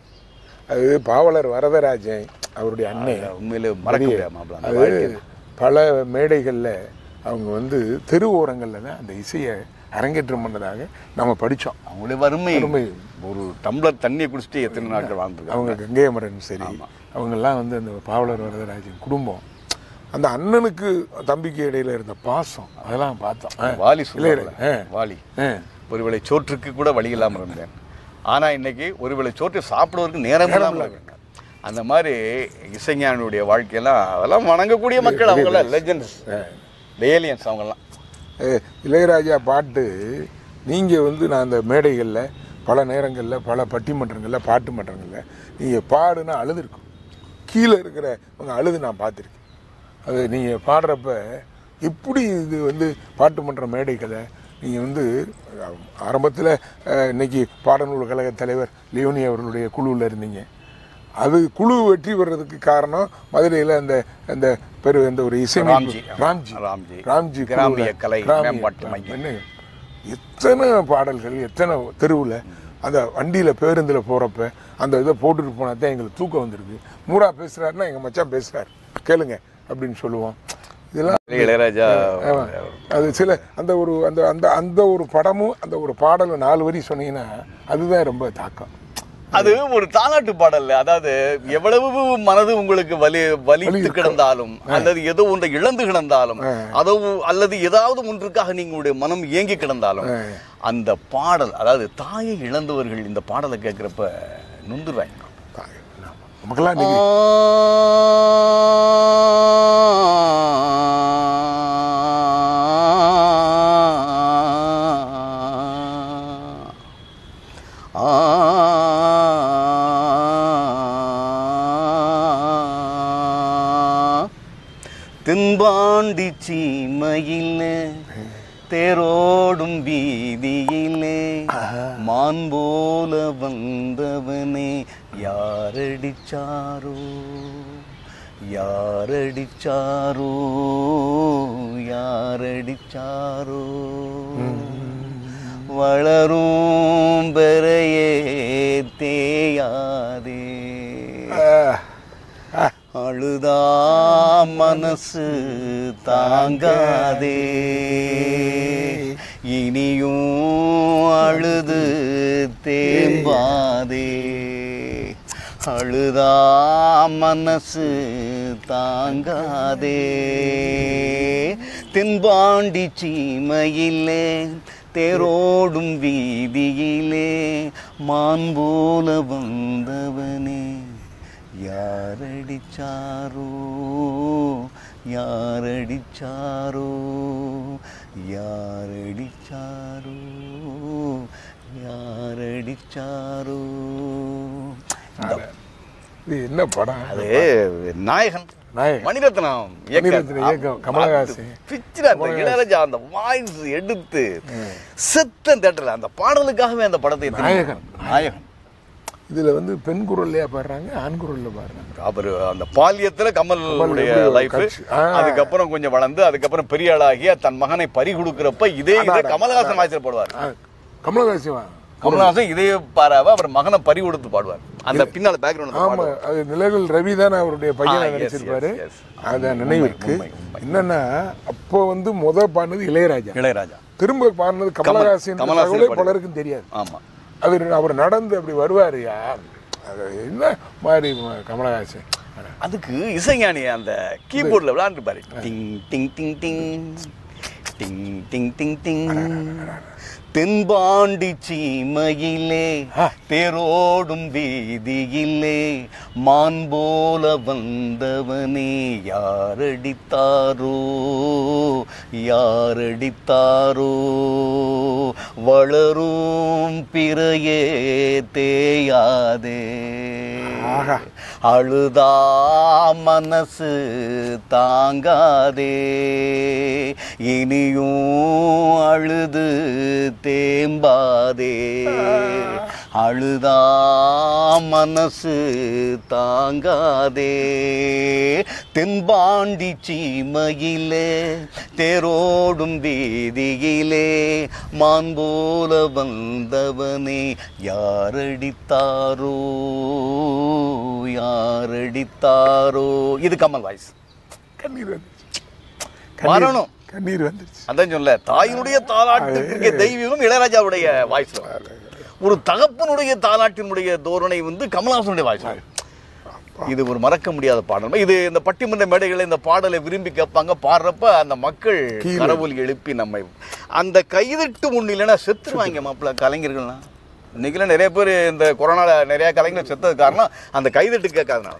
அது பாவலர் வரதராஜன் அவருடைய அண்ணன் உண்மையிலே மறக்க பெரிய- முடியாது மாப்பிள்ள அந்த அது வாழ்க்கையில. பல மேடைகளில் அவங்க வந்து தெரு ஓரங்களில் தான் அந்த இசையை அரங்கேற்றம் பண்ணதாக நம்ம படித்தோம் அவங்களுடைய வறுமை வறுமை. ஒரு டம்ளர் தண்ணியை குடிச்சிட்டு எத்தனை நாட்கள் வாழ்ந்துருக்காங்க அவங்க கங்கை அமரன் சரி ஆமா. அவங்கெல்லாம் வந்து அந்த பாவலர் வரதராஜன் குடும்பம் அந்த அண்ணனுக்கு தம்பிக்கு இடையில இருந்த பாசம் அதெல்லாம் பார்த்தோம் ஆ. வாலி இளையராஜா. சொல்லுவாங்க ஆ. வாலி ஆ. ஒருவேளை சோற்றுக்கு கூட வழி இல்லாமல் இருந்தேன் ஆனா இன்னைக்கு ஒருவேளை சோற்று சாப்பிடுவதற்கு நேரம் இல்லாமல் இருக்கேன் அந்த மாதிரி இசைஞானியுடைய வாழ்க்கையெல்லாம் அதெல்லாம் வணங்கக்கூடிய மக்கள் அவங்களாம் லெஜெண்ட்ஸ் ஏலியன்ஸ் அவங்கெல்லாம் ஏ, இளையராஜா பாட்டு நீங்கள் வந்து நான் அந்த மேடைகளில் பல நேரங்களில் பல பட்டிமன்றங்களில் பாட்டு மன்றங்களில் நீங்கள் பாடுனா அழுதுருக்கும் கீழே இருக்கிறவங்க அழுது நான் பார்த்துருக்கேன் அது நீங்கள் பாடுறப்ப எப்படி இது வந்து பாட்டு மன்ற மேடைகளை நீங்கள் வந்து ஆரம்பத்தில் இன்னைக்கு பாடநூல் கழக தலைவர் லியோனி அவர்களுடைய குழுவில் இருந்தீங்க அது குழு வெற்றி பெறதுக்கு காரணம் மதுரையில் அந்த அந்த பெரு அந்த ஒரு இசை ராம்ஜி. ராம்ஜி ராம்ஜி. ராம்ஜி கிராமிய குழுவுல- கலை கிராமிய மேம்பாட்டு மையம். என்ன எத்தனை பாடல்கள் எத்தனை தெருவில் அந்த வண்டியில் பேருந்தில் போகிறப்ப அந்த இதை போட்டுட்டு போனா தான் எங்களுக்கு தூக்கம் வந்துருக்கு மூடா பேசுகிறாருன்னா எங்கள் மச்சான் பேசுகிறார் கேளுங்க அப்படின்னு சொல்லுவோம் இதெல்லாம் இளையராஜா ஆமா. அது சில அந்த ஒரு அந்த அந்த அந்த ஒரு படமும் அந்த ஒரு பாடலும் நாலு வரி சொன்னீங்கன்னா அதுதான் ரொம்ப தாக்கம் அது ஒரு தாலாட்டு பாடல் அதாவது எவ்வளவு மனது உங்களுக்கு வலி வலித்து கிடந்தாலும் அல்லது ஏதோ ஒன்றை இழந்து கிடந்தாலும் அதோ அல்லது ஏதாவது ஒன்றுக்காக நீங்களுடைய மனம் ஏங்கி கிடந்தாலும் அந்த பாடல் அதாவது தாயை இழந்தவர்கள் இந்த பாடலை கேட்கிறப்ப நொந்துருவாங்க நமக்கெல்லாம் இன்னைக்கு தென்பாண்டி சீமையில் தேரோடும் வீதியிலே மான் போல வந்தவனே யாரடிச்சாரோ யாரடிச்சாரோ யாரடிச்சாரோ வளரும் பெறையே தேயாதே ஆ, அழுதா மனசு தாங்காதே இனியும் அழுது தேம்பாதே அழுதா மனசு தாங்காதே தென்பாண்டி சீமையிலே தேரோடும் வீதியிலே மான் போல வந்தவனே யாரடிச்சாரோ யாரடிச்சாரோ யாரடிச்சாரோ யாரடிச்சாரோ இந்த- இது என்ன படம் அது நாயகன் நாயகன். மணிரத்னம் மணிரத்னம் இயக்கம், கமலஹாசன். பிக்சர் அந்த இளையராஜா அந்த வாய்ஸ் எடுத்து செத்த தேட்டர்ல அந்த பாடலுக்காகவே அந்த படத்தை எடுத்து- நாயகன். நாயகன் இதுல வந்து பெண் குரல்லையா பாடுறாங்க ஆண் குரல்ல பாடுறாங்க அவர் அந்த பாலியத்துல கமலுடைய எப்படி ஒரு லைஃப் காட்சி. ஆ. அதுக்கப்புறம் கொஞ்சம் வளர்ந்து அதுக்கப்புறம் பெரிய ஆளாகி தன் மகனை பறி கொடுக்கறப்ப இதே இதே அடடா. கமலஹாசன் வாய்ச்சல் போடுவார் ஆ, கமலஹாசன் வா. கமலஹாசன் இதே பாராவ அவர் மகனை பறி கொடுத்து பாடுவார் அந்த பின்னால பேக்ரவுண்ட் ஆமா அது நிலவில் ரவி தானே அவருடைய பையனை ஆ, yes, நடிச்சிருப்பாரு yes, yes. அதான் நினைவு இருக்கு உண்மை, உண்மை. என்னன்னா அப்போ வந்து முத பாடினது இளையராஜா இளையராஜா திரும்ப பாடினது கமலஹாசன் கமலஹாசன் தகவலே பாடு. பலருக்கும் தெரியாது ஆமா அவர் அவர் நடந்து அப்படி வருவாருயா அது என்ன மாதிரி ம- கமலஹாசன் அதுக்கு இசைஞானி அந்த கீபோர்ட்ல விளையாண்டுருப்பாரு டிங் டிங் டிங் டிங் டிங் டிங் டிங் டிங் தென்பாண்டி சீமையிலே தேரோடும் வீதியிலே மான் போல வந்தவனே யாரடித்தாரோ யாரடித்தாரோ வளரும் பிறையே தேயாதே ஆஹா. அழுதா மனசு தாங்காதே இனியும் அழுது தேம்பாதே அழுதா மனசு தாங்காதே தென்பாண்டி சீமையிலே தேரோடும் வீதியிலே மான் போல வந்தவனே யாரடித்தாரோ யாரடித்தாரோ இது கமல் வாய்ஸ் கண்ணீர் வந்துருச்சு வரணும் கண்ணீர் வந்துருச்சு அதான் சொல்ல தாயினுடைய தாலாட்டுக்கு தெய்வீகம் இளையராஜாவுடைய வாய்ஸ்ல ஒரு தகப்பனுடைய தாலாட்டினுடைய தோரணை வந்து கமலஹாசனுடைய வாய்ஸ் இது ஒரு மறக்க முடியாத பாடல் இது இந்த பட்டிமன்ற மேடைகளில் இந்த பாடலை விரும்பி கேட்பாங்க பாடுறப்ப அந்த மக்கள் கீழே. கரவொலி எழுப்பி நம்மை அந்த கைதட்டு ஒண்ணு இல்லைன்னா செத்துருவாங்க மாப்பிள்ள கலைஞர்கள்லாம் இன்னைக்கெல்லாம் நிறைய பேர் இந்த கொரோனால நிறைய கலைஞர் செத்தது காரணம் அந்த கைதட்டு கேட்காதனால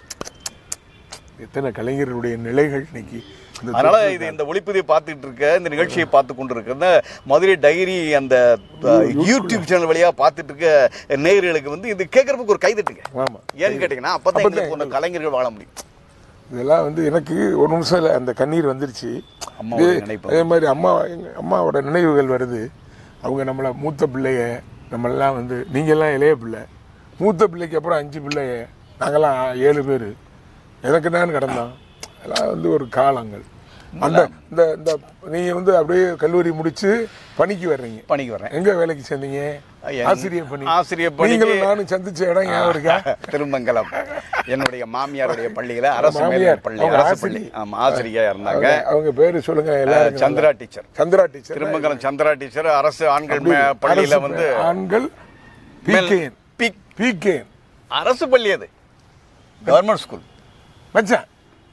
எத்தனை கலைஞர்களுடைய நிலைகள் இன்னைக்கு இந்த அதனால இது இந்த ஒளிப்பதிவை பார்த்துட்டு இருக்க இந்த நிகழ்ச்சியை பார்த்து கொண்டு இருக்கிற மதுரை டைரி அந்த அஹ், யூடியூப் சேனல் வழியா பார்த்துட்டு இருக்க நேயர்களுக்கு வந்து இது கேட்கறதுக்கு ஒரு கைதட்டுங்க ஆமா ஏன்னு கேட்டீங்கன்னா அப்பதான் அப்பதான் எங்களுக்கு ஒரு கலைஞர்கள் வாழ முடியும் இதெல்லாம் வந்து எனக்கு ஒரு நிமிஷம் இல்ல, அந்த கண்ணீர் வந்துருச்சு அம்மாவோட இது- நினைப்பு. அதே மாதிரி அம்மா எங்க அம்மாவோட நினைவுகள் வருது அவங்க நம்மளை மூத்த பிள்ளைய நம்மெல்லாம் வந்து நீங்கெல்லாம் இளைய பிள்ளை மூத்த பிள்ளைக்கு அப்புறம் அஞ்சு பிள்ளைய நாங்கெல்லாம் ஏழு பேர் எனக்கு நான் கிடந்தோம் அதெல்லாம் வந்து ஒரு காலங்கள் அந்த இந்த இந்த நீங்க வந்து அப்படியே கல்லூரி முடிச்சு பணிக்கு வர்றீங்க பணிக்கு வரேன் எங்க வேலைக்கு சேர்ந்தீங்க எங்க- ஆசிரியர் பணி ஆசிரியர் பணிக்கு- நீங்களும் நானும் சந்திச்ச இடம் ஞாபகம் இருக்கா திருமங்கலம் என்னுடைய மாமியாருடைய பள்ளியில அரசு மாமியார், மேல்நிலைப் பள்ளி அவங்க அரசு ஆசிரியை. பள்ளி ஆமா ஆசிரியா இருந்தாங்க அவங்க- அவங்க பேரு சொல்லுங்க அஹ், எல்லாரும் Chandra teacher Chandra teacher Thirumangalam Chandra teacher அரசு ஆண்கள் மே- பள்ளியில அரசு வந்து ஆண்கள் மேல்- பிகேன் பிக் பிகேன் அரசு பள்ளி அது கவர்மெண்ட் ஸ்கூல் மச்சான்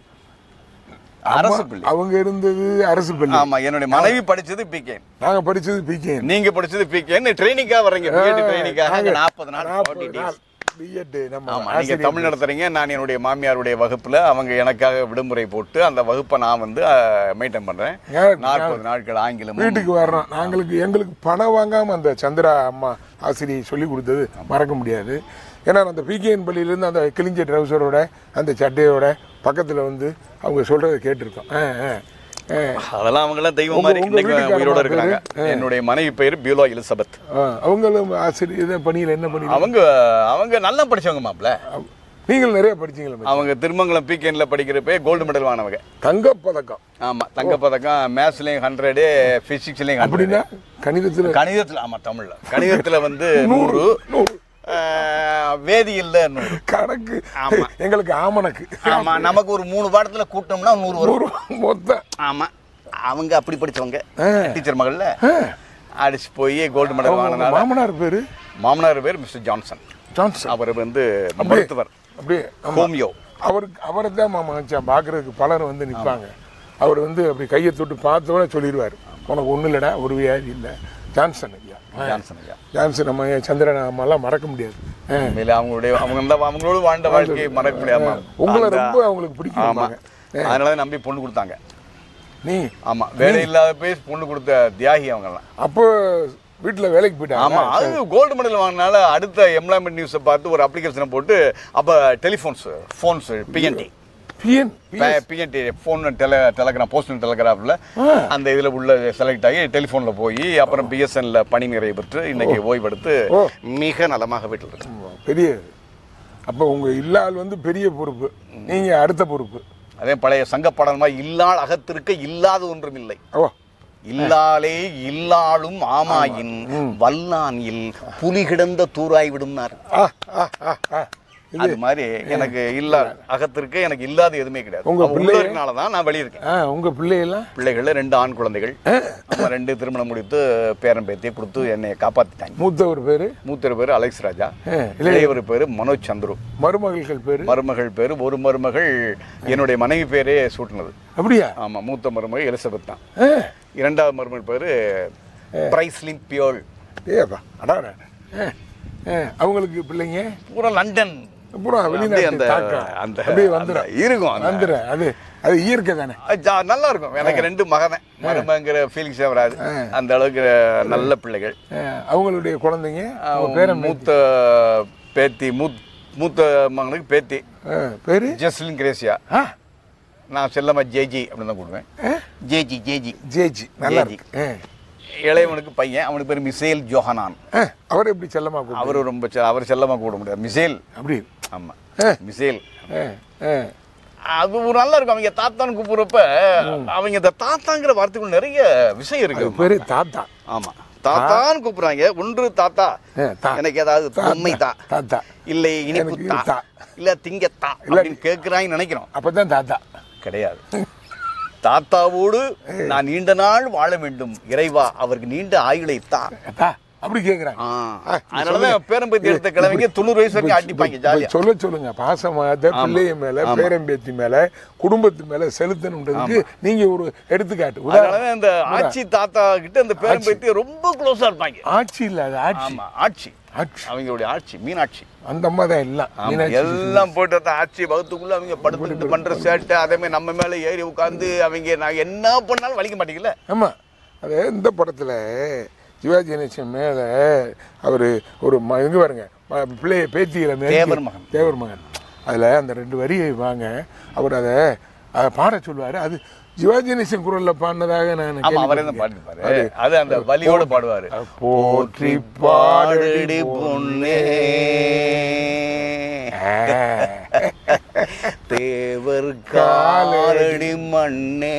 அரசு அம்மா- பள்ளி அவங்க இருந்தது அரசு பள்ளி ஆமா என்னுடைய மனைவி படிச்சது பிகேன் நாங்க படிச்சது பிகேன் நீங்க படிச்சது பிகேன் ட்ரைனிங்கா வர்றீங்க பிஎட் ட்ரைனிங்காக நாற்பது நாள் 40 days. பிஎட் நம்ம ஆமா நீங்க ஆசிரியர் தமிழ் நடத்துறீங்க நான் என்னுடைய மாமியாருடைய வகுப்புல அவங்க எனக்காக விடுமுறை போட்டு அந்த வகுப்பை நான் வந்து மெயின்டைன் பண்றேன் ஏன் நாற்பது நாட்கள் ஆங்கிலம் வீட்டுக்கு வர்றோம் நாங்களுக்கு எங்களுக்கு பணம் வாங்காம அந்த சந்திரா அம்மா ஆசிரியை சொல்லி கொடுத்தது மறக்க முடியாது ஏன்னா அந்த பிகேஎன் பள்ளியிலேருந்து அந்த கிழிஞ்ச ட்ரௌசரோட அந்த சட்டையோட பக்கத்தில் வந்து அவங்க சொல்கிறத கேட்டிருக்கோம் ஆ ஆ ஆ அதெல்லாம் அவங்க எல்லாம் தெய்வம் உங்க- மாதிரி உங்க இன்னைக்கு வீட்டுக்காரம்மா உயிரோட இருக்கிறாங்க பேரு? என்னுடைய மனைவி பேரு பியூலா எலிசபெத் ஆ, அவங்களும் ஆசிரியர் பணியில் என்ன பண்ணி அவங்க அவங்க நல்லா படிச்சவங்க மாப்ள நீங்கள் நிறைய படிச்சீங்களா மச்சான்? அவங்க திருமங்கலம் பிகேன்ல படிக்கிறப்ப கோல்டு மெடல் வாங்கினவங்க தங்கப்பதக்கம் ஆமா தங்கப்பதக்கம் மேத்ஸ்லயும் ஹண்ட்ரடு பிசிக்ஸ்லயும் ஹண்ட்ரட் அப்படின்னா கணிதத்தில் கணிதத்துல ஆமா தமிழ்ல கணிதத்துல வந்து நூறு நூறு ஆஹ், வேதியியல்ல நூறு கணக்கு ஆமா. எங்களுக்கு ஆமணக்கு ஆமா நமக்கு ஒரு மூணு பாடத்துல கூட்டம்னா நூறு வரும் நூறு மொத்தம் ஆமா அவங்க அப்படி படிச்சவங்க ஆ. டீச்சர் மகள்ல ஆ. அடிச்சு போய் கோல்டு மெடல் அவங்க வாங்கினால மாமனார் பேரு மாமனார் பேர் மிஸ்டர் ஜான்சன் ஜான்சன் அவர் வந்து அப்படியே மருத்துவர் அப்படியே ஆமா. ஹோமியோ அவருக்கு அவரை தான் மாமா மச்சான் பார்க்கறதுக்கு பலர் வந்து நிற்பாங்க அவர் வந்து அப்படி கையை தொட்டு பார்த்தோட சொல்லிடுவார் உனக்கு ஒன்றும் இல்லைடா ஒரு வியாதி இல்லை ஜான்சன் ஐயா ஜான்சன் ஐயா ஜான்சன் நம்ம சந்திரன் அம்மாலாம் மறக்க முடியாது ஆ. உண்மையிலே அவங்களுடைய அவங்க அந்த அவங்களோட வாழ்ந்த வாழ்க்கையை மறக்க முடியாம உங்களை அந்த- ரொம்ப அவங்களுக்கு பிடிக்கும் ஆமா அதனால தான் நம்பி பொண்ணு கொடுத்தாங்க நீ ஆமா வேலை இல்லாத போய் பொண்ணு கொடுத்த தியாகி அவங்கெல்லாம் அப்போ வீட்டில் வேலைக்கு போயிட்டாங்க ஆமா அது கோல்டு மெடல் வாங்கினால அடுத்த எம்ப்ளாய்மெண்ட் நியூஸை பார்த்து ஒரு அப்ளிகேஷனை போட்டு அப்ப telephones phones P N T P N P N T phone டெல டெலகிராம் போஸ்டல் டெலகிராஃபில் அந்த இதுல உள்ள செலக்ட் ஆகி டெலிஃபோன்ல போய் அப்புறம் பிஎஸ்என்ல பணி நிறைவு பெற்று இன்னைக்கு ஓய்வெடுத்து ஓ. மிக நலமாக வீட்டில் இருக்கு பெரிய அப்போ உங்க இல்லால் வந்து பெரிய பொறுப்பு நீங்க அடுத்த பொறுப்பு அதே பழைய சங்க பாடல்மா இல்லாள் அகத்திருக்க இல்லாத ஒன்றும் இல்லை ஓ இல்லாலே இல்லாளும் ஆமாயின் வல்லான் இல் புலி கிடந்த தூராய் விடும்னார் ஆ ஆ ஆ ஆ அது மாதிரி எனக்கு இல்லா அகத்திற்கு எனக்கு இல்லாத எதுவுமே கிடையாது உங்க அவ பிள்ளை- உள்ளதுனால தான் நான் வெளியிருக்கேன் ஆ உங்க பிள்ளையெல்லாம் பிள்ளைகள் ரெண்டு ஆண் குழந்தைகள் அவங்க ரெண்டு திருமணம் முடித்து பேரன் பேத்தியை கொடுத்து என்னை காப்பாத்திட்டாங்க மூத்தவர் பேரு மூத்தர் பேர் அலெக்ஸ் ராஜா ஆ, இளையவர் பேர் மனோஜ் சந்துரு மருமகள்கள் பேரு மருமகள் பேர் ஒரு மருமகள் என்னுடைய மனைவி பேரே சூட்டினது அப்படியா ஆமா மூத்த மருமகள் எலிசபெத் தான் ஆ இரண்டாவது மருமகள் பேர் பிரைஸ்லின் பியோல் ஏப்பா அடா அடா. ஆ, ஆ, அவங்களுக்கு பிள்ளைங்க பூரா லண்டன் பூரா அப்படியே வெளிநாட்டு அந்த தாக்கம் அந்த அப்படியே வந்துடும் அந்த இருக்கும் அந்த- வந்துடும் அது அது இயற்கை தானே அது ஜா- நல்லா இருக்கும் எனக்கு ரெண்டு மகன் மருமங்கிற ஃபீலிங்ஸே வராது அந்த அளவுக்கு நல்ல பிள்ளைகள் ஆ, அவங்களுடைய குழந்தைங்க உங்க பேரன் மூத்த பேத்தி மூத் மூத்த மகனுக்கு பேத்தி ஆ, பேரு ஜெஸ்லின் கிரேசியா ஆ நான் செல்லம்மா ஜேஜி அப்படின்னு தான் கூடுவேன் ஜேஜி ஜேஜி ஜேஜி நல்லா ஜேஜி. இருக்கு ஆ. இளையவனுக்கு பையன் அவனுக்கு பேர் மிசேல் ஜோஹனான் ஆ, அவர் எப்படி செல்லமா கூப்பிடு அவர் ரொம்ப செ- அவர் செல்லமா கூட முடியாது மிசேல் அப்படி ஆமா ஆ. மிசேல் ஆ, ஆ. அது ஒரு நல்லா இருக்கும் அவங்க தாத்தான்னு கூப்பிடுறப்ப அவங்க இந்த தாத்தாங்கிற வார்த்தைக்குள்ள நிறைய விஷயம் இருக்கு அது பேரு தாத்தா ஆமா தாத்தான்னு கூப்பிடுறாங்க ஒன்று தாத்தா ஆ, தா. எனக்கு ஏதாவது பொம்மை தா தாத்தா இல்லை இனிப்பு எனக்கு தா தா. இல்ல திங்கத்தா அப்படின்னு கேட்கிறான்னு நினைக்கிறோம் அப்பதான் தாத்தா கிடையாது தாத்தாவோடு நான் நீண்ட நாள் வாழ வேண்டும் இறைவா அவருக்கு நீண்ட ஆயுளை தா தாத்தா அப்படி கேக்குறாங்க ஆ. ஆ, அதனாலதான் பேரம்பேத்தி எடுத்த கிழமைங்க தொண்ணூறு வயசு வரைக்கும் அடிப்பாங்க ஜாலியா சொல்ல சொல்லுங்க பாசமாக பிள்ளைய மேல பேரம்பேத்தி மேல குடும்பத்து மேல செலுத்தணுன்றதுக்கு நீங்க ஒரு எடுத்துக்காட்டு உதாரணம் அதனாலதான் இந்த ஆட்சி தாத்தா கிட்ட இந்த பேரம்பேத்தி ரொம்ப க்ளோஸா இருப்பாங்க ஆட்சி இல்ல அது ஆட்சி ஆமா ஆட்சி ஆட்சி அவங்களுடைய ஆட்சி மீனாட்சி அந்த அம்மா தான் எல்லாம் ஆமா, மீனாட்சி எல்லாம் போட்டு அந்த ஆட்சி வகுத்துக்குள்ள அவங்க படுத்துக்கிட்டு பண்ற சேட்டை அதே மாதிரி நம்ம மேல ஏறி உட்காந்து அவங்க நான் என்ன பண்ணாலும் வலிக்க மாட்டீங்கல்ல ஆமா அது இந்த படத்துல சிவாஜி கணேசன் மேல அவரு ஒரு ம- இங்க பாருங்க ம- பிள்ளைய பேத்தியில மேல தேவர் மகன். தேவர் மகன் அதுல அந்த ரெண்டு வரியை வாங்க அவர் அதை அதை பாட சொல்லுவாரு அது சிவாஜி கணேசன் குரல்ல பாடினதாக நான் ஆமா அவரே தான் கேள்விப்பட்டிருக்கேன். பாடிருப்பாரு அது அந்த வலியோட பாடுவாரு போற்றி பாடடி பொன்னே தேவர் காலடி மண்ணே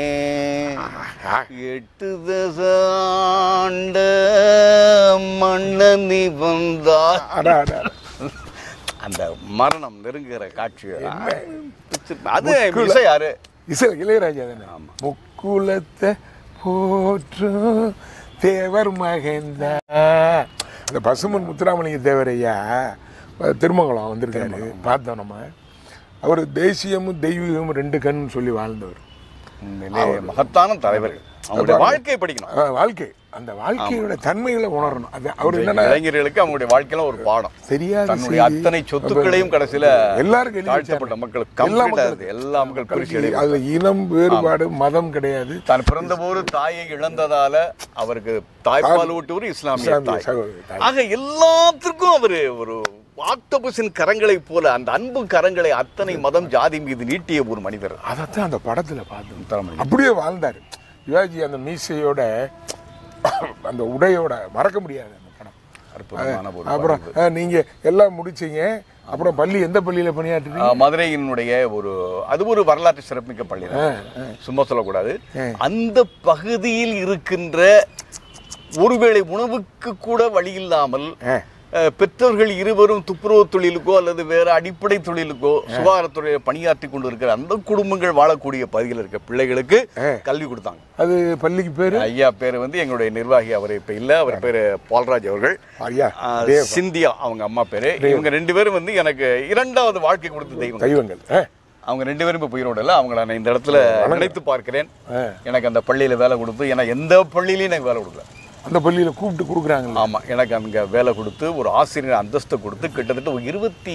எட்டு தசாண்ட மன்னன் நீ வந்தா அடா, அடா, அடா. அந்த மரணம் நெருங்குகிற காட்சி அது இசை யாரு இசை இளையராஜா தானே முக்குலத்தை போற்றும் தேவர் மகந்தா அந்த பசுமன் முத்துராமலிங்க தேவரையா திருமங்கலம் வந்திருக்காரு பார்த்தோம் நம்ம அவர் தேசியமும் தெய்வீகமும் ரெண்டு கண்ணுன்னு சொல்லி வாழ்ந்தவர் உண்மையிலே மகத்தான தலைவர்கள் அவங்களுடைய வாழ்க்கையை படிக்கணும் அஹ் வாழ்க்கை அந்த வாழ்க்கையோட தன்மைகளை உணரணும் அது அவர் என்னன்னா இளைஞர்களுக்கு அவங்களுடைய வாழ்க்கையில ஒரு பாடம் தெரியாத தன்னுடைய செய்தி. அத்தனை சொத்துக்களையும் கடைசியில எல்லாருக்கும் எழுதி தாழ்த்தப்பட்ட வச்சாரு. மக்களுக்கு எல்லா கம்ப்ளீட்டா மக்களுக்கும். இருக்கு எல்லா மக்கள் பிரிச்சு அது எழுதி இனம் வேறுபாடு மதம் கிடையாது தான் பிறந்த போது தாயை இழந்ததால அவருக்கு தாய்ப்பால் ஊட்டுவர் இஸ்லாமிய இஸ்லாமிய தாய் சகோதரி தாய். ஆக எல்லாத்திற்கும் அவரு ஒரு ஆக்டோபஸின் கரங்களைப் போல அந்த அன்பு கரங்களை அத்தனை மதம் ஜாதி மீது நீட்டிய ஒரு மனிதர் அதைத்தான் அந்த படத்துல பார்த்தோம் முத்துராமலிங்கம். அப்படியே வாழ்ந்தாரு சிவாஜி அந்த மீசையோட அந்த உடையோட மறக்க முடியாது அந்த படம் அற்புதமான ஒரு அப்புறம் அஹ், நீங்க எல்லாம் முடிச்சீங்க அப்புறம் பள்ளி எந்த பள்ளியில பணியாற்றுறீங்க ஆஹ் மதுரையினுடைய ஒரு அது ஒரு வரலாற்று சிறப்புமிக்க பள்ளி தான். சும்மா சொல்லக்கூடாது அந்த பகுதியில் இருக்கின்ற ஒருவேளை உணவுக்கு கூட வழி இல்லாமல் அஹ், பெற்றோர்கள் இருவரும் துப்புரவு தொழிலுக்கோ அல்லது வேற அடிப்படை தொழிலுக்கோ சுகாதாரத்துறையில் பணியாற்றி கொண்டு இருக்கிற அந்த குடும்பங்கள் வாழக்கூடிய பகுதியில் இருக்க பிள்ளைகளுக்கு கல்வி கொடுத்தாங்க அது பள்ளிக்கு பேரு ஐயா பேர் வந்து எங்களுடைய நிர்வாகி அவர் இப்ப இல்ல அவர் பேரு பால்ராஜ் அவர்கள் ஐயா ஆஹ், தேவ- சிந்தியா அவங்க அம்மா பேரு இவங்க ரெண்டு பேரும் வந்து எனக்கு இரண்டாவது வாழ்க்கை கொடுத்த தெய்வம் தெய்வங்கள் ஆ, அவங்க ரெண்டு பேரும் இப்போ உயிரோட இல்லை அவங்கள நான் இந்த இடத்துல நினைத்து பார்க்கிறேன் ஆ. எனக்கு அந்த பள்ளியில வேலை கொடுத்து ஏன்னா எந்த பள்ளியிலையும் எனக்கு வேலை கொடுக்கல அந்த பள்ளியில கூப்பிட்டு கொடுக்குறாங்கல்ல ஆமா எனக்கு அங்க வேலை கொடுத்து ஒரு ஆசிரியர் அந்தஸ்து கொடுத்து கிட்டத்தட்ட ஒரு இருபத்தி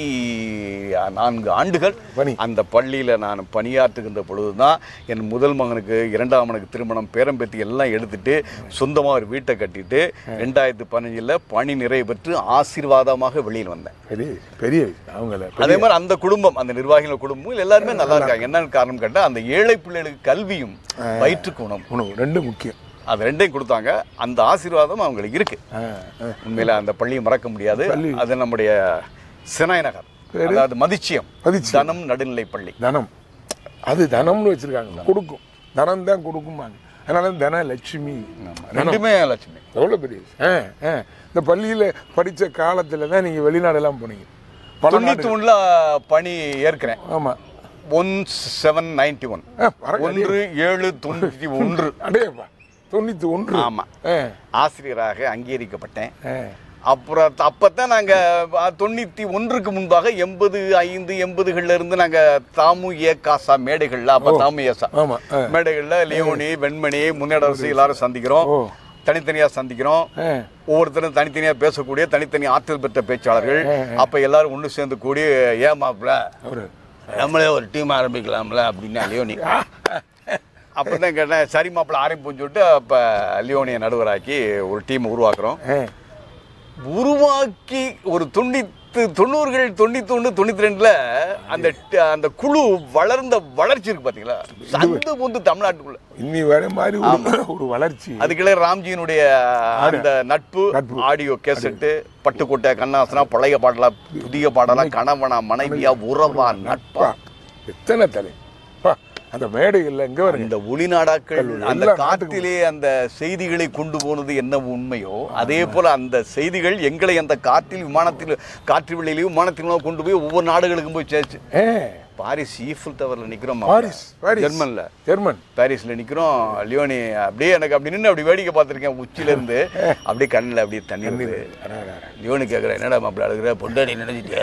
நான்கு ஆண்டுகள் பணி. அந்த பள்ளியில நான் பணியாற்றுகின்ற பொழுதுதான் என் முதல் மகனுக்கு இரண்டாம் மகனுக்கு திருமணம் பேரம்பேத்தி எல்லாம் எடுத்துட்டு சொந்தமா ஒரு வீட்டை கட்டிட்டு ரெண்டாயிரத்தி பதினஞ்சுல பணி நிறைவு பெற்று ஆசீர்வாதமாக வெளியில் வந்தேன் பெரிய பெரிய விஷயம். அவங்கள அதே மாதிரி அந்த குடும்பம் அந்த நிர்வாகிகள் குடும்பம் எல்லாருமே நல்லா இருக்காங்க என்னன்னு காரணம் கேட்டா அந்த ஏழை பிள்ளைகளுக்கு கல்வியும் வயிற்றுக்கு உணவு உணவு ரெண்டு முக்கியம் அது ரெண்டையும் கொடுத்தாங்க அந்த ஆசீர்வாதம் அவங்களுக்கு இருக்கு ஆ, ஆ. உண்மையில அந்த பள்ளியை மறக்க முடியாது பள்ளி. அது நம்முடைய சினாய் நகர் அதாவது மதிச்சியம் மதிச்சியம். தனம் நடுநிலை பள்ளி தனம் அது தனம்னு வச்சிருக்காங்க கொடுக்கும் தனம் தான் கொடுக்குமாங்க அதனால தன லட்சுமி ரெண்டுமே லட்சுமி எவ்வளோ பெரிய விஷயம். ஆ, ஆ. இந்த பள்ளியில் படித்த காலத்தில் தான் நீங்கள் வெளிநாடெல்லாம் போனீங்க பல தொண்ணூத்தி ஒண்ணுல பணி ஏற்கிறேன் ஆமாம் ஒன் செவன் நைன்டி ஒன் ஆ, பரவாயில்ல. ஒன்று ஏழு தொண்ணூத்தி ஒன்று அடேப்பா தொண்ணூற்றி ஒன்று ஆமா ஆ ஆசிரியராக அங்கீகரிக்கப்பட்டேன் ஆ அப்புறம் த- அப்பதான் நாங்க அஹ், தொண்ணூத்தி ஒன்றுக்கு முன்பாக எண்பது ஐந்து எண்பதுகள்ல இருந்து நாங்க தாமு ஏ காசா மேடைகள்ல அப்ப தாமு ஏசா ஆமாம் ஆ மேடைகள்ல லியோனி வெண்மணி முன்னேடரசு எல்லாரும் சந்திக்கிறோம் ஓ. தனித்தனியா சந்திக்கிறோம் ஆ ஒவ்வொருத்தரும் தனித்தனியா பேசக்கூடிய தனித்தனி ஆற்றல் பெற்ற பேச்சாளர்கள் அப்ப எல்லாரும் ஒண்ணு சேர்ந்து கூடி ஏமாப்ல ஒரு நம்மளே ஒரு டீம் ஆரம்பிக்கலாம்ல அப்படின்னு லியோனி அப்பதான் கேட்டேன் சரி மாப்பிள்ள ஆரம்பிப்போம்னு சொல்லிட்டு அப்ப லியோனியை நடுவராக்கி ஒரு டீம் உருவாக்குறோம் ஆ உருவாக்கி ஒரு தொண்ணூத்து தொண்ணூறுகள் தொண்ணூத்தி ஒண்ணு தொண்ணூத்தி ரெண்டுல அந்த ட- அந்த குழு வளர்ந்த வளர்ச்சி இருக்கு பாத்தீங்களா சந்து பொந்து தமிழ்நாட்டுக்குள்ள இன்னி வர மாதிரி ஒரு ஒரு வளர்ச்சி அதுக்குள்ள ராம்ஜியினுடைய அந்த நட்பு நட்பு. ஆடியோ கேசட்டு பட்டுக்கோட்டை கண்ணாசனா பழைய பாடலா புதிய பாடலா கணவனா மனைவியா உறவா நட்பா பா, எத்தனை தலை பா அந்த மேடைகள்ல எங்க வருங்க இந்த ஒளிநாடாக்கள் அந்த எல்லா காற்றிலே அந்த செய்திகளை கொண்டு போனது என்ன உண்மையோ அதே போல அந்த செய்திகள் எங்களை அந்த காற்றில் விமானத்தில் காற்று வெளியிலையும் விமானத்திலும் கொண்டு போய் ஒவ்வொரு நாடுகளுக்கும் போய் சேர்ச்சு ஏ பாரிஸ் ஈஃபில் டவர்ல நிக்கிறோம் பாரிஸ் பாரிஸ் ஜெர்மன்ல ஜெர்மன் பாரிஸ்ல நிக்கிறோம் லியோனி அப்படியே எனக்கு அப்படி நின்று அப்படி வேடிக்கை பார்த்திருக்கேன் உச்சில இருந்து அப்படியே கண்ணில் அப்படியே தண்ணி வருது அடா, அடா, அடா. லியோனி கேட்குறேன் என்னடா மாப்பிள்ள அழுகிற பொண்டாடி நினைச்சிட்டு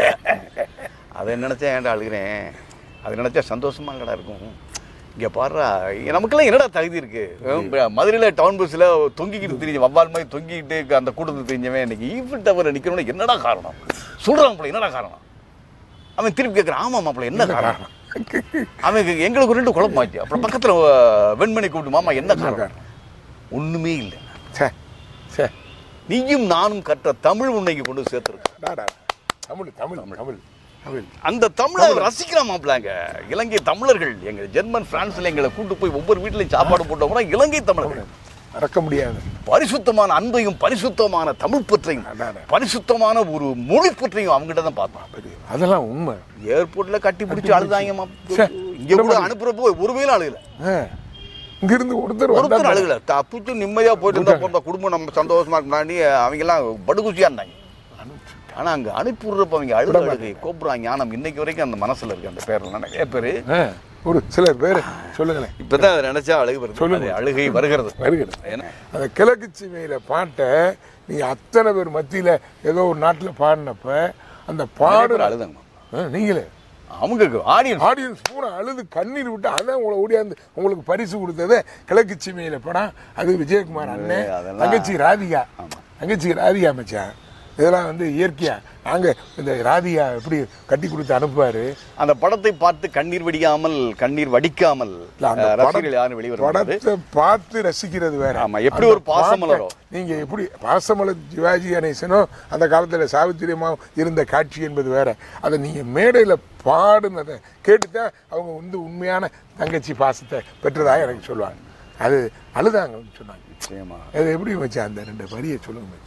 அதை நினைச்சா ஏன்டா அழுகிறேன் அதை நினைச்சா சந்தோஷமா கடா இருக்கும் இங்க பாடுறா நமக்கெல்லாம் என்னடா தகுதி இருக்கு மதுரையில டவுன் பஸ்ல தொங்கிக்கிட்டு தெரிஞ்ச வவ்வால் மாதிரி தொங்கிக்கிட்டு அந்த கூட்டத்தில் தெரிஞ்சவன் இன்னைக்கு ஈஃபில் டவர் நிக்கிறவன என்னடா காரணம் சொல்றான் மாப்பிள்ள என்னடா காரணம் அவன் திருப்பி கேட்குறான் ஆமா மாப்பிள்ள என்ன காரணம் அவன் எங்களுக்கு ரெண்டு குழப்பமாச்சு அப்புறம் பக்கத்துல அஹ், வெண்மணி கூப்பிட்டு மாமா என்ன காரணம் ஒண்ணுமே இல்லை ச்சே, ச்சே. நீயும் நானும் கற்ற தமிழ் உன்னைக்கு கொண்டு சேர்த்துருக்கு டா, டா. தமிழ் தமிழ் தமிழ் தமிழ் அந்த தமிழை ரசிக்கிறான் மாப்பிளாங்க இலங்கை தமிழர்கள் எங்க ஜெர்மன் பிரான்ஸ்ல எங்களை கூட்டு போய் ஒவ்வொரு வீட்லயும் சாப்பாடு போட்டோம்னா இலங்கை தமிழர்கள் மறக்க முடியாது பரிசுத்தமான அன்பையும் பரிசுத்தமான தமிழ் பற்றையும் அடாடா. பரிசுத்தமான ஒரு மொழி பற்றையும் அவங்ககிட்ட தான் பார்த்தோம் பெரிய அதெல்லாம் உண்மை ஏர்போர்ட்ல கட்டி பிடிச்சி அழுதாங்க ச்சே. இங்க கூட அனுப்புறப்போ ஒருவேளை அழுகல ஆ. இங்கிருந்து ஒருத்தர் ஒருத்தர் வந்தா அழுகல தப்பிச்சு நிம்மதியா போயிட்டு இருந்தா போதும், குடும்பம் நம்ம சந்தோஷமா இருந்தாண்டி அவங்க எல்லாம் படுகுச்சியா இருந்தாங்க ஆனா அங்க அனுப்பி விடுறப்ப அவங்க அழுத அழுகை கோபுரா ஞானம் இன்னைக்கு வரைக்கும் அந்த மனசுல இருக்கு அந்த பேர்ல நிறைய பேரு ஆ. ஒரு சிலர் பேர் சொல்லுங்களேன் இப்பதான் அதை நினைச்சா அழுகு வருது சொல்லுங்க. அது அழுகை வருகிறது வருகிறது ஏன்னா அந்த கிழக்கு சீமையில பாட்டை நீங்க அத்தனை பேர் மத்தியில ஏதோ ஒரு நாட்டுல பாடினப்ப அந்த பாடு பேர் அழுதாங்க ஆ, நீங்களே அவங்க ஆடியன்ஸ் ஆடியன்ஸ் பூரா அழுது கண்ணீர் விட்டு அதான் உங்களை ஓடியாந்து உங்களுக்கு பரிசு கொடுத்தது கிழக்கு சீமையில படம் அது விஜயகுமார் அண்ணன் அதெல்லாம் தங்கச்சி ராதிகா தங்கச்சி ராதிகா மச்சான் இதெல்லாம் வந்து இயற்கையா நாங்க இந்த ராதிகா எப்படி கட்டி கொடுத்து அனுப்புவாரு அந்த படத்தை பார்த்து கண்ணீர் வடியாமல் கண்ணீர் வடிக்காமல் இல்ல, அந்த அஹ், படம் ரசிகர்கள் யாரும் வெளிவர முடியாது படத்தை பார்த்து ரசிக்கிறது வேற ஆமா, எப்படி அந்த ஒரு பாசமலரோ. பாட்டை நீங்க எப்படி பாசமலர் சிவாஜி கணேசனும் அந்த காலத்துல சாவித்திரி அம்மாவும் இருந்த காட்சி என்பது வேற அதை நீங்க மேடையில பாடுனதை கேட்டுதான் அவங்க வந்து உண்மையான தங்கச்சி பாசத்தை பெற்றதாக எனக்கு சொல்லுவாங்க அது அழுதாங்கன்னு சொன்னாங்க நிச்சயமா அது எப்படி வச்சா அந்த ரெண்டு வரியை சொல்லுங்க மச்சான்.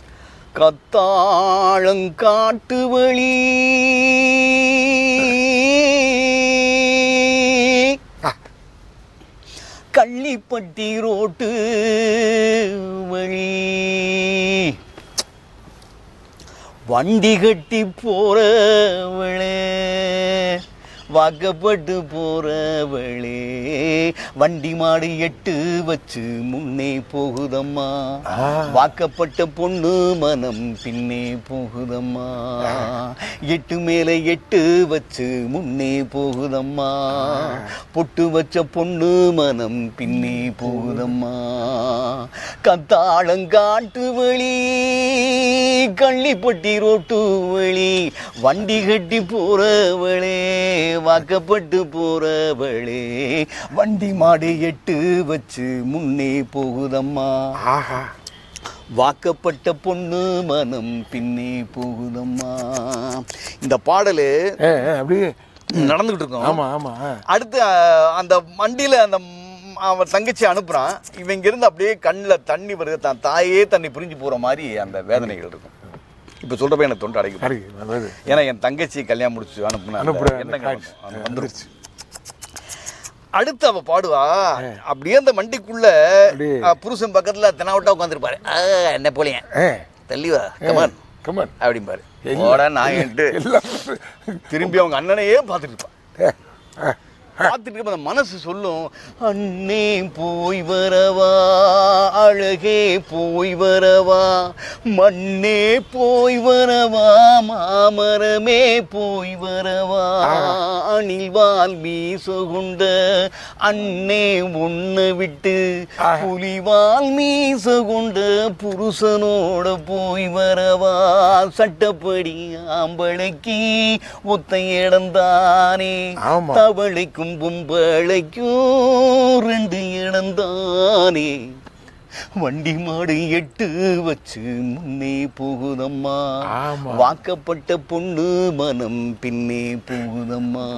கத்தாழங்காட்டு வழி கள்ளிப்பட்டி ரோட்டு வழி வண்டி கட்டி போறவளே வாக்கப்பட்டு போறவளே வண்டி மாடு எட்டு வச்சு முன்னே போகுதம்மா வாக்கப்பட்ட பொண்ணு மனம் பின்னே போகுதம்மா எட்டு மேல எட்டு வச்சு முன்னே போகுதம்மா பொட்டு வச்ச பொண்ணு மனம் பின்னே போகுதம்மா கத்தாளங்காட்டு வழி கள்ளிப்பட்டி ரோட்டு வழி வண்டி கட்டி போறவளே வாக்கப்பட்டு போறவளே வண்டி மாடு எட்டு வச்சு முன்னே போகுதம்மா ஆஹா வாக்கப்பட்ட பொண்ணு மனம் பின்னே போகுதம்மா இந்த பாடலு ஏ ஏ, அப்படியே நடந்துகிட்டு இருக்கோம் ஆமா ஆமா அடுத்து அஹ், அந்த வண்டியில அந்த ம், அவன் தங்கச்சி அனுப்புறான் இவங்க இருந்து அப்படியே கண்ணில் தண்ணி வருது தான் தாயே தண்ணி புரிஞ்சு போற மாதிரி அந்த வேதனைகள் இருக்கும் இப்போ சொல்றப்ப எனக்கு தொண்டை அடைக்கும் சரி நல்லது ஏன்னா என் தங்கச்சி கல்யாணம் முடிச்சு அனுப்புனா அந்த அனுப்புற அந்த எண்ணங்கள் காட்சி. வரும். அது வந்துருச்சு வந்துருச்சு அடுத்து அவ பாடுவா அப்படியே அந்த வண்டிக்குள்ள அப்படியே. அஹ், புருஷன் பக்கத்துல தெனாவட்டா உட்காந்துருப்பாரு என்ன போலியன் ஏ தெளிவா கமான் கமன் அப்படிம்பாரு ஓட நான் என்ட்டு எல்லாம் திரும்பி அவங்க அண்ணனையே பார்த்துட்டு இருப்பான் ஏ, ஆ, பார்த்துட்டு இருக்க அந்த மனசு சொல்லும் அண்ணே போய் வரவா அழகே போய் வரவா மண்ணே போய் வரவா மாமரமே போய் வரவா அணில்வால் மீசகுண்ட அண்ணே உன்னை விட்டு புலிவால் மீசகுண்ட புருஷனோட போய் வரவா சட்டப்படி ஆம்பளைக்கு ஒத்த இடந்தானே ஆமா. தவளைக்கும் பொம்பளைக்கும் ரெண்டு இடந்தானே வண்டி மாடு எட்டு வச்சு முன்னே போகுதம்மா ஆமா. வாக்கப்பட்ட பொண்ணு மனம் பின்னே போகுதம்மா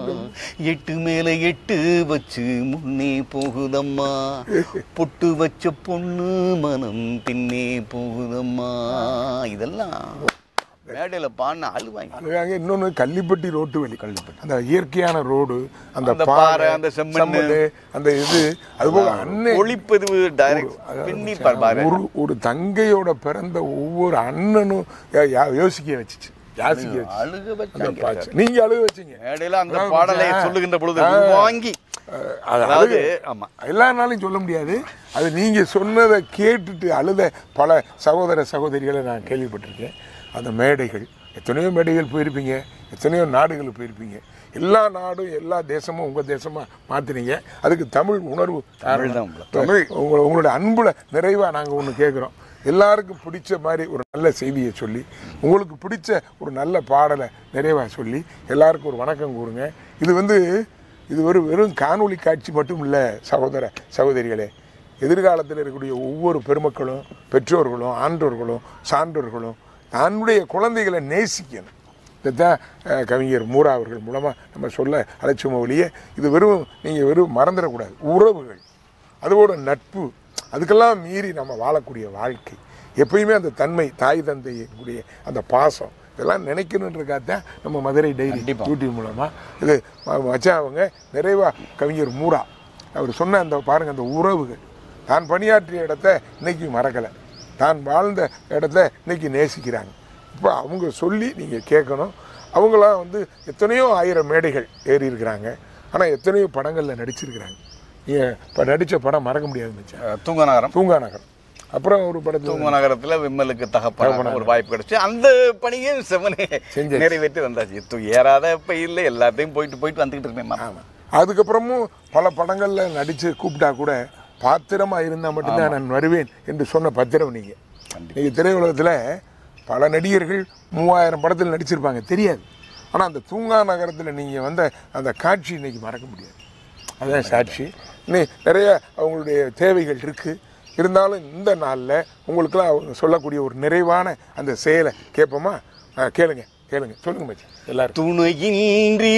எட்டு மேல எட்டு வச்சு முன்னே போகுதம்மா பொட்டு வச்ச பொண்ணு மனம் பின்னே போகுதம்மா இதெல்லாம் மேடையில பாடின அழுவாங்க அதுக்காக இன்னொன்று கள்ளிப்பட்டி ரோட்டு வழி கள்ளிப்பட்டி அந்த இயற்கையான ரோடு அந்த அந்த பாறை பாறை, அந்த செம்மண்ணு. செம்மண்ணு, அந்த இது அதுபோக அன்னை ஒளிப்பதிவு டைரக்ட் பின்னி பாரு, பாரு ஒரு ஒரு தங்கையோட பிறந்த ஒவ்வொரு அண்ணனும் யா- யா- யோசிக்க வச்சுச்சு யாசிக்க வச்சு அழுக அந்த வச்சாங்க பாச்சு நீங்க அழுக வச்சீங்க மேடையில அந்த அதான் பாடலை கொஞ்சம், சொல்லுகின்ற பொழுது ஆ. வாங்கி அஹ், அது அதாவது அழுக ஆமா எல்லா நாளையும் சொல்ல முடியாது அது நீங்க சொன்னதை கேட்டுட்டு அழுத பல சகோதர சகோதரிகளை நான் கேள்விப்பட்டிருக்கேன் அந்த மேடைகள் எத்தனையோ மேடைகள் போயிருப்பீங்க எத்தனையோ நாடுகள் போயிருப்பீங்க எல்லா நாடும் எல்லா தேசமும் உங்க தேசமா மாத்தினீங்க அதுக்கு தமிழ் உணர்வு தமிழ் தான் காரணம். தமிழ். உங்கள உங்களோட அன்புல நிறைவா நாங்க ஒன்று கேட்குறோம் எல்லாருக்கும் பிடிச்ச மாதிரி ஒரு நல்ல செய்தியை சொல்லி உங்களுக்கு பிடிச்ச ஒரு நல்ல பாடலை நிறைவா சொல்லி எல்லாருக்கும் ஒரு வணக்கம் கூறுங்க இது வந்து இது ஒரு வெறும் காணொளி காட்சி மட்டும் இல்லை சகோதர சகோதரிகளே எதிர்காலத்தில் இருக்கக்கூடிய ஒவ்வொரு பெருமக்களும் பெற்றோர்களும் ஆன்றோர்களும் சான்றோர்களும் தன்னுடைய குழந்தைகளை நேசிக்கணும் இதுதான் அஹ், கவிஞர் மூரா அவர்கள் மூலமாக நம்ம சொல்ல அழைச்சோமோ ஒழிய இது வெறும் நீங்கள் வெறும் மறந்துடக்கூடாது உறவுகள் அதோட நட்பு அதுக்கெல்லாம் மீறி நம்ம வாழக்கூடிய வாழ்க்கை எப்பயுமே அந்த தன்மை தாய் தந்தையினுடைய அந்த பாசம் இதெல்லாம் நினைக்கணுன்றக்காக நம்ம மதுரை டைரி கண்டிப்பா. யூடியூப் மூலமாக இது ம- வச்சா அவங்க நிறைவா கவிஞர் மூரா அவர் சொன்ன அந்த பாருங்க அந்த உறவுகள் தான் பணியாற்றிய இடத்த இன்னைக்கு மறக்கலை தான் வாழ்ந்த இடத்த இன்னைக்கு நேசிக்கிறாங்க இப்போ அவங்க சொல்லி நீங்கள் கேட்கணும் அவங்களாம் வந்து எத்தனையோ ஆயிரம் மேடைகள் ஏறி இருக்கிறாங்க ஆனால் எத்தனையோ படங்களில் நடிச்சிருக்கிறாங்க நீங்கள் இப்போ நடித்த படம் மறக்க முடியாது மச்சான் அஹ், தூங்க நகரம் தூங்கா நகரம் அப்புறம் ஒரு படத்தில் தூங்க நகரத்துல விம்மலுக்கு தகப்பன ஒரு வாய்ப்பு கிடைச்சு அந்த பணியை செவனே செஞ்சாச்சு. நிறைவேற்றி வந்தாச்சு தூ ஏறாத இப்ப இல்லை எல்லாத்தையும் போயிட்டு போயிட்டு வந்துகிட்டு இருக்கேன் ஆமாம் அதுக்கப்புறமும் பல படங்களில் நடித்து கூப்பிட்டா கூட பாத்திரமா இருந்தால் மட்டும்தான் நான் வருவேன் என்று சொன்ன பத்திரம் நீங்கள் நீங்கள் திரையுலகத்தில் பல நடிகர்கள் மூவாயிரம் படத்தில் நடிச்சிருப்பாங்க தெரியாது ஆனால் அந்த தூங்கா நகரத்தில் நீங்கள் வந்த அந்த காட்சி இன்னைக்கு மறக்க முடியாது அதுதான் சாட்சி இன்னும் நிறைய அவங்களுடைய தேவைகள் இருக்குது இருந்தாலும் இந்த நாளில் உங்களுக்கெல்லாம் அவங்க சொல்லக்கூடிய ஒரு நிறைவான அந்த செயலை கேட்போமா ஆ, கேளுங்க கேளுங்க சொல்லுங்க மச்சான் எல்லாரும் துணையின்றி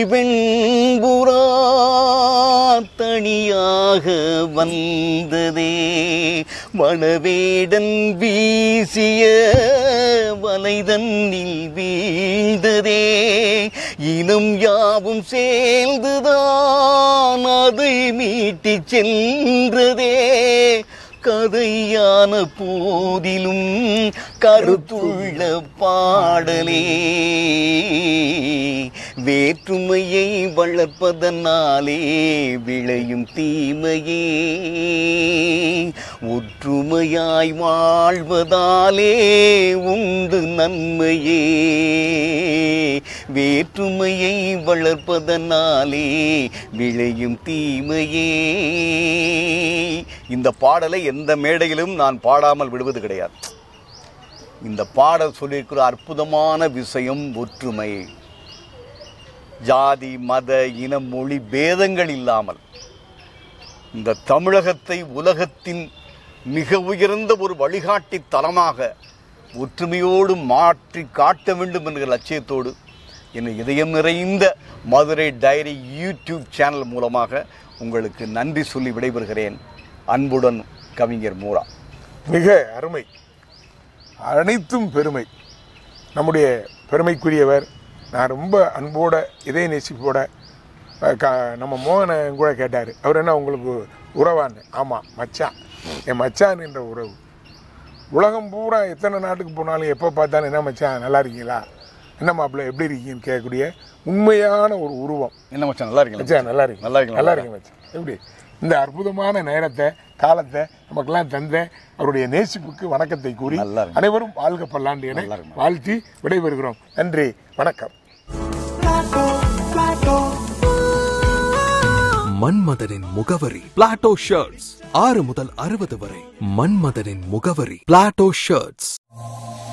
வெண்புறா தனியாக வந்ததே வனவேடன் வீசிய வலைதன்னில் வீழ்ந்ததே இனம் யாவும் சேர்ந்துதான் அதை மீட்டிச் சென்றதே கதையான போதிலும் கருத்துள்ள பாடலே வேற்றுமையை வளர்ப்பதனாலே விளையும் தீமையே ஒற்றுமையாய் வாழ்வதாலே உண்டு நன்மையே வேற்றுமையை வளர்ப்பதனாலே விளையும் தீமையே இந்த பாடலை எந்த மேடையிலும் நான் பாடாமல் விடுவது கிடையாது இந்த பாடல் சொல்லியிருக்கிற அற்புதமான விஷயம் ஒற்றுமை ஜாதி மத இன மொழி பேதங்கள் இல்லாமல் இந்த தமிழகத்தை உலகத்தின் மிக உயர்ந்த ஒரு வழிகாட்டி தலமாக ஒற்றுமையோடு மாற்றி காட்ட வேண்டும் என்கிற லட்சியத்தோடு என் இதயம் நிறைந்த மதுரை டைரி யூடியூப் சேனல் மூலமாக உங்களுக்கு நன்றி சொல்லி விடைபெறுகிறேன் அன்புடன் கவிஞர் மூரா மிக அருமை அனைத்தும் பெருமை நம்முடைய பெருமைக்குரியவர் நான் ரொம்ப அன்போட இதய நேசிப்போட அஹ், க- நம்ம மோகனை கூட கேட்டார் அவர் என்ன உங்களுக்கு உறவான்னு ஆமாம் மச்சான் என் மச்சான் என்ற உறவு உலகம் பூரா எத்தனை நாட்டுக்கு போனாலும் எப்போ பார்த்தாலும் என்ன மச்சான் நல்லா இருக்கீங்களா என்ன மாப்பிள்ளை எப்படி இருக்கீங்கன்னு கேட்கக்கூடிய உண்மையான ஒரு உருவம் என்ன மச்சான் நல்லா இருக்கீங்களா மச்சான் நல்லா இருக்கு நல்லா இருக்கீங்களா? நல்லா இருக்கு மச்சான் எப்படி இந்த அற்புதமான நேரத்தை காலத்தை நமக்கெல்லாம் தந்த அவருடைய நேசிப்புக்கு வணக்கத்தை கூறி நல்லா இருக்கு. அனைவரும் வாழ்க பல்லாண்டு என நல்லா இருக்கு. வாழ்த்தி விடைபெறுகிறோம் நன்றி வணக்கம் மன்மதனின் முகவரி பிளாட்டோ ஷர்ட்ஸ் ஆறு முதல் அறுபது வரை மன்மதனின் முகவரி பிளாட்டோ ஷர்ட்ஸ்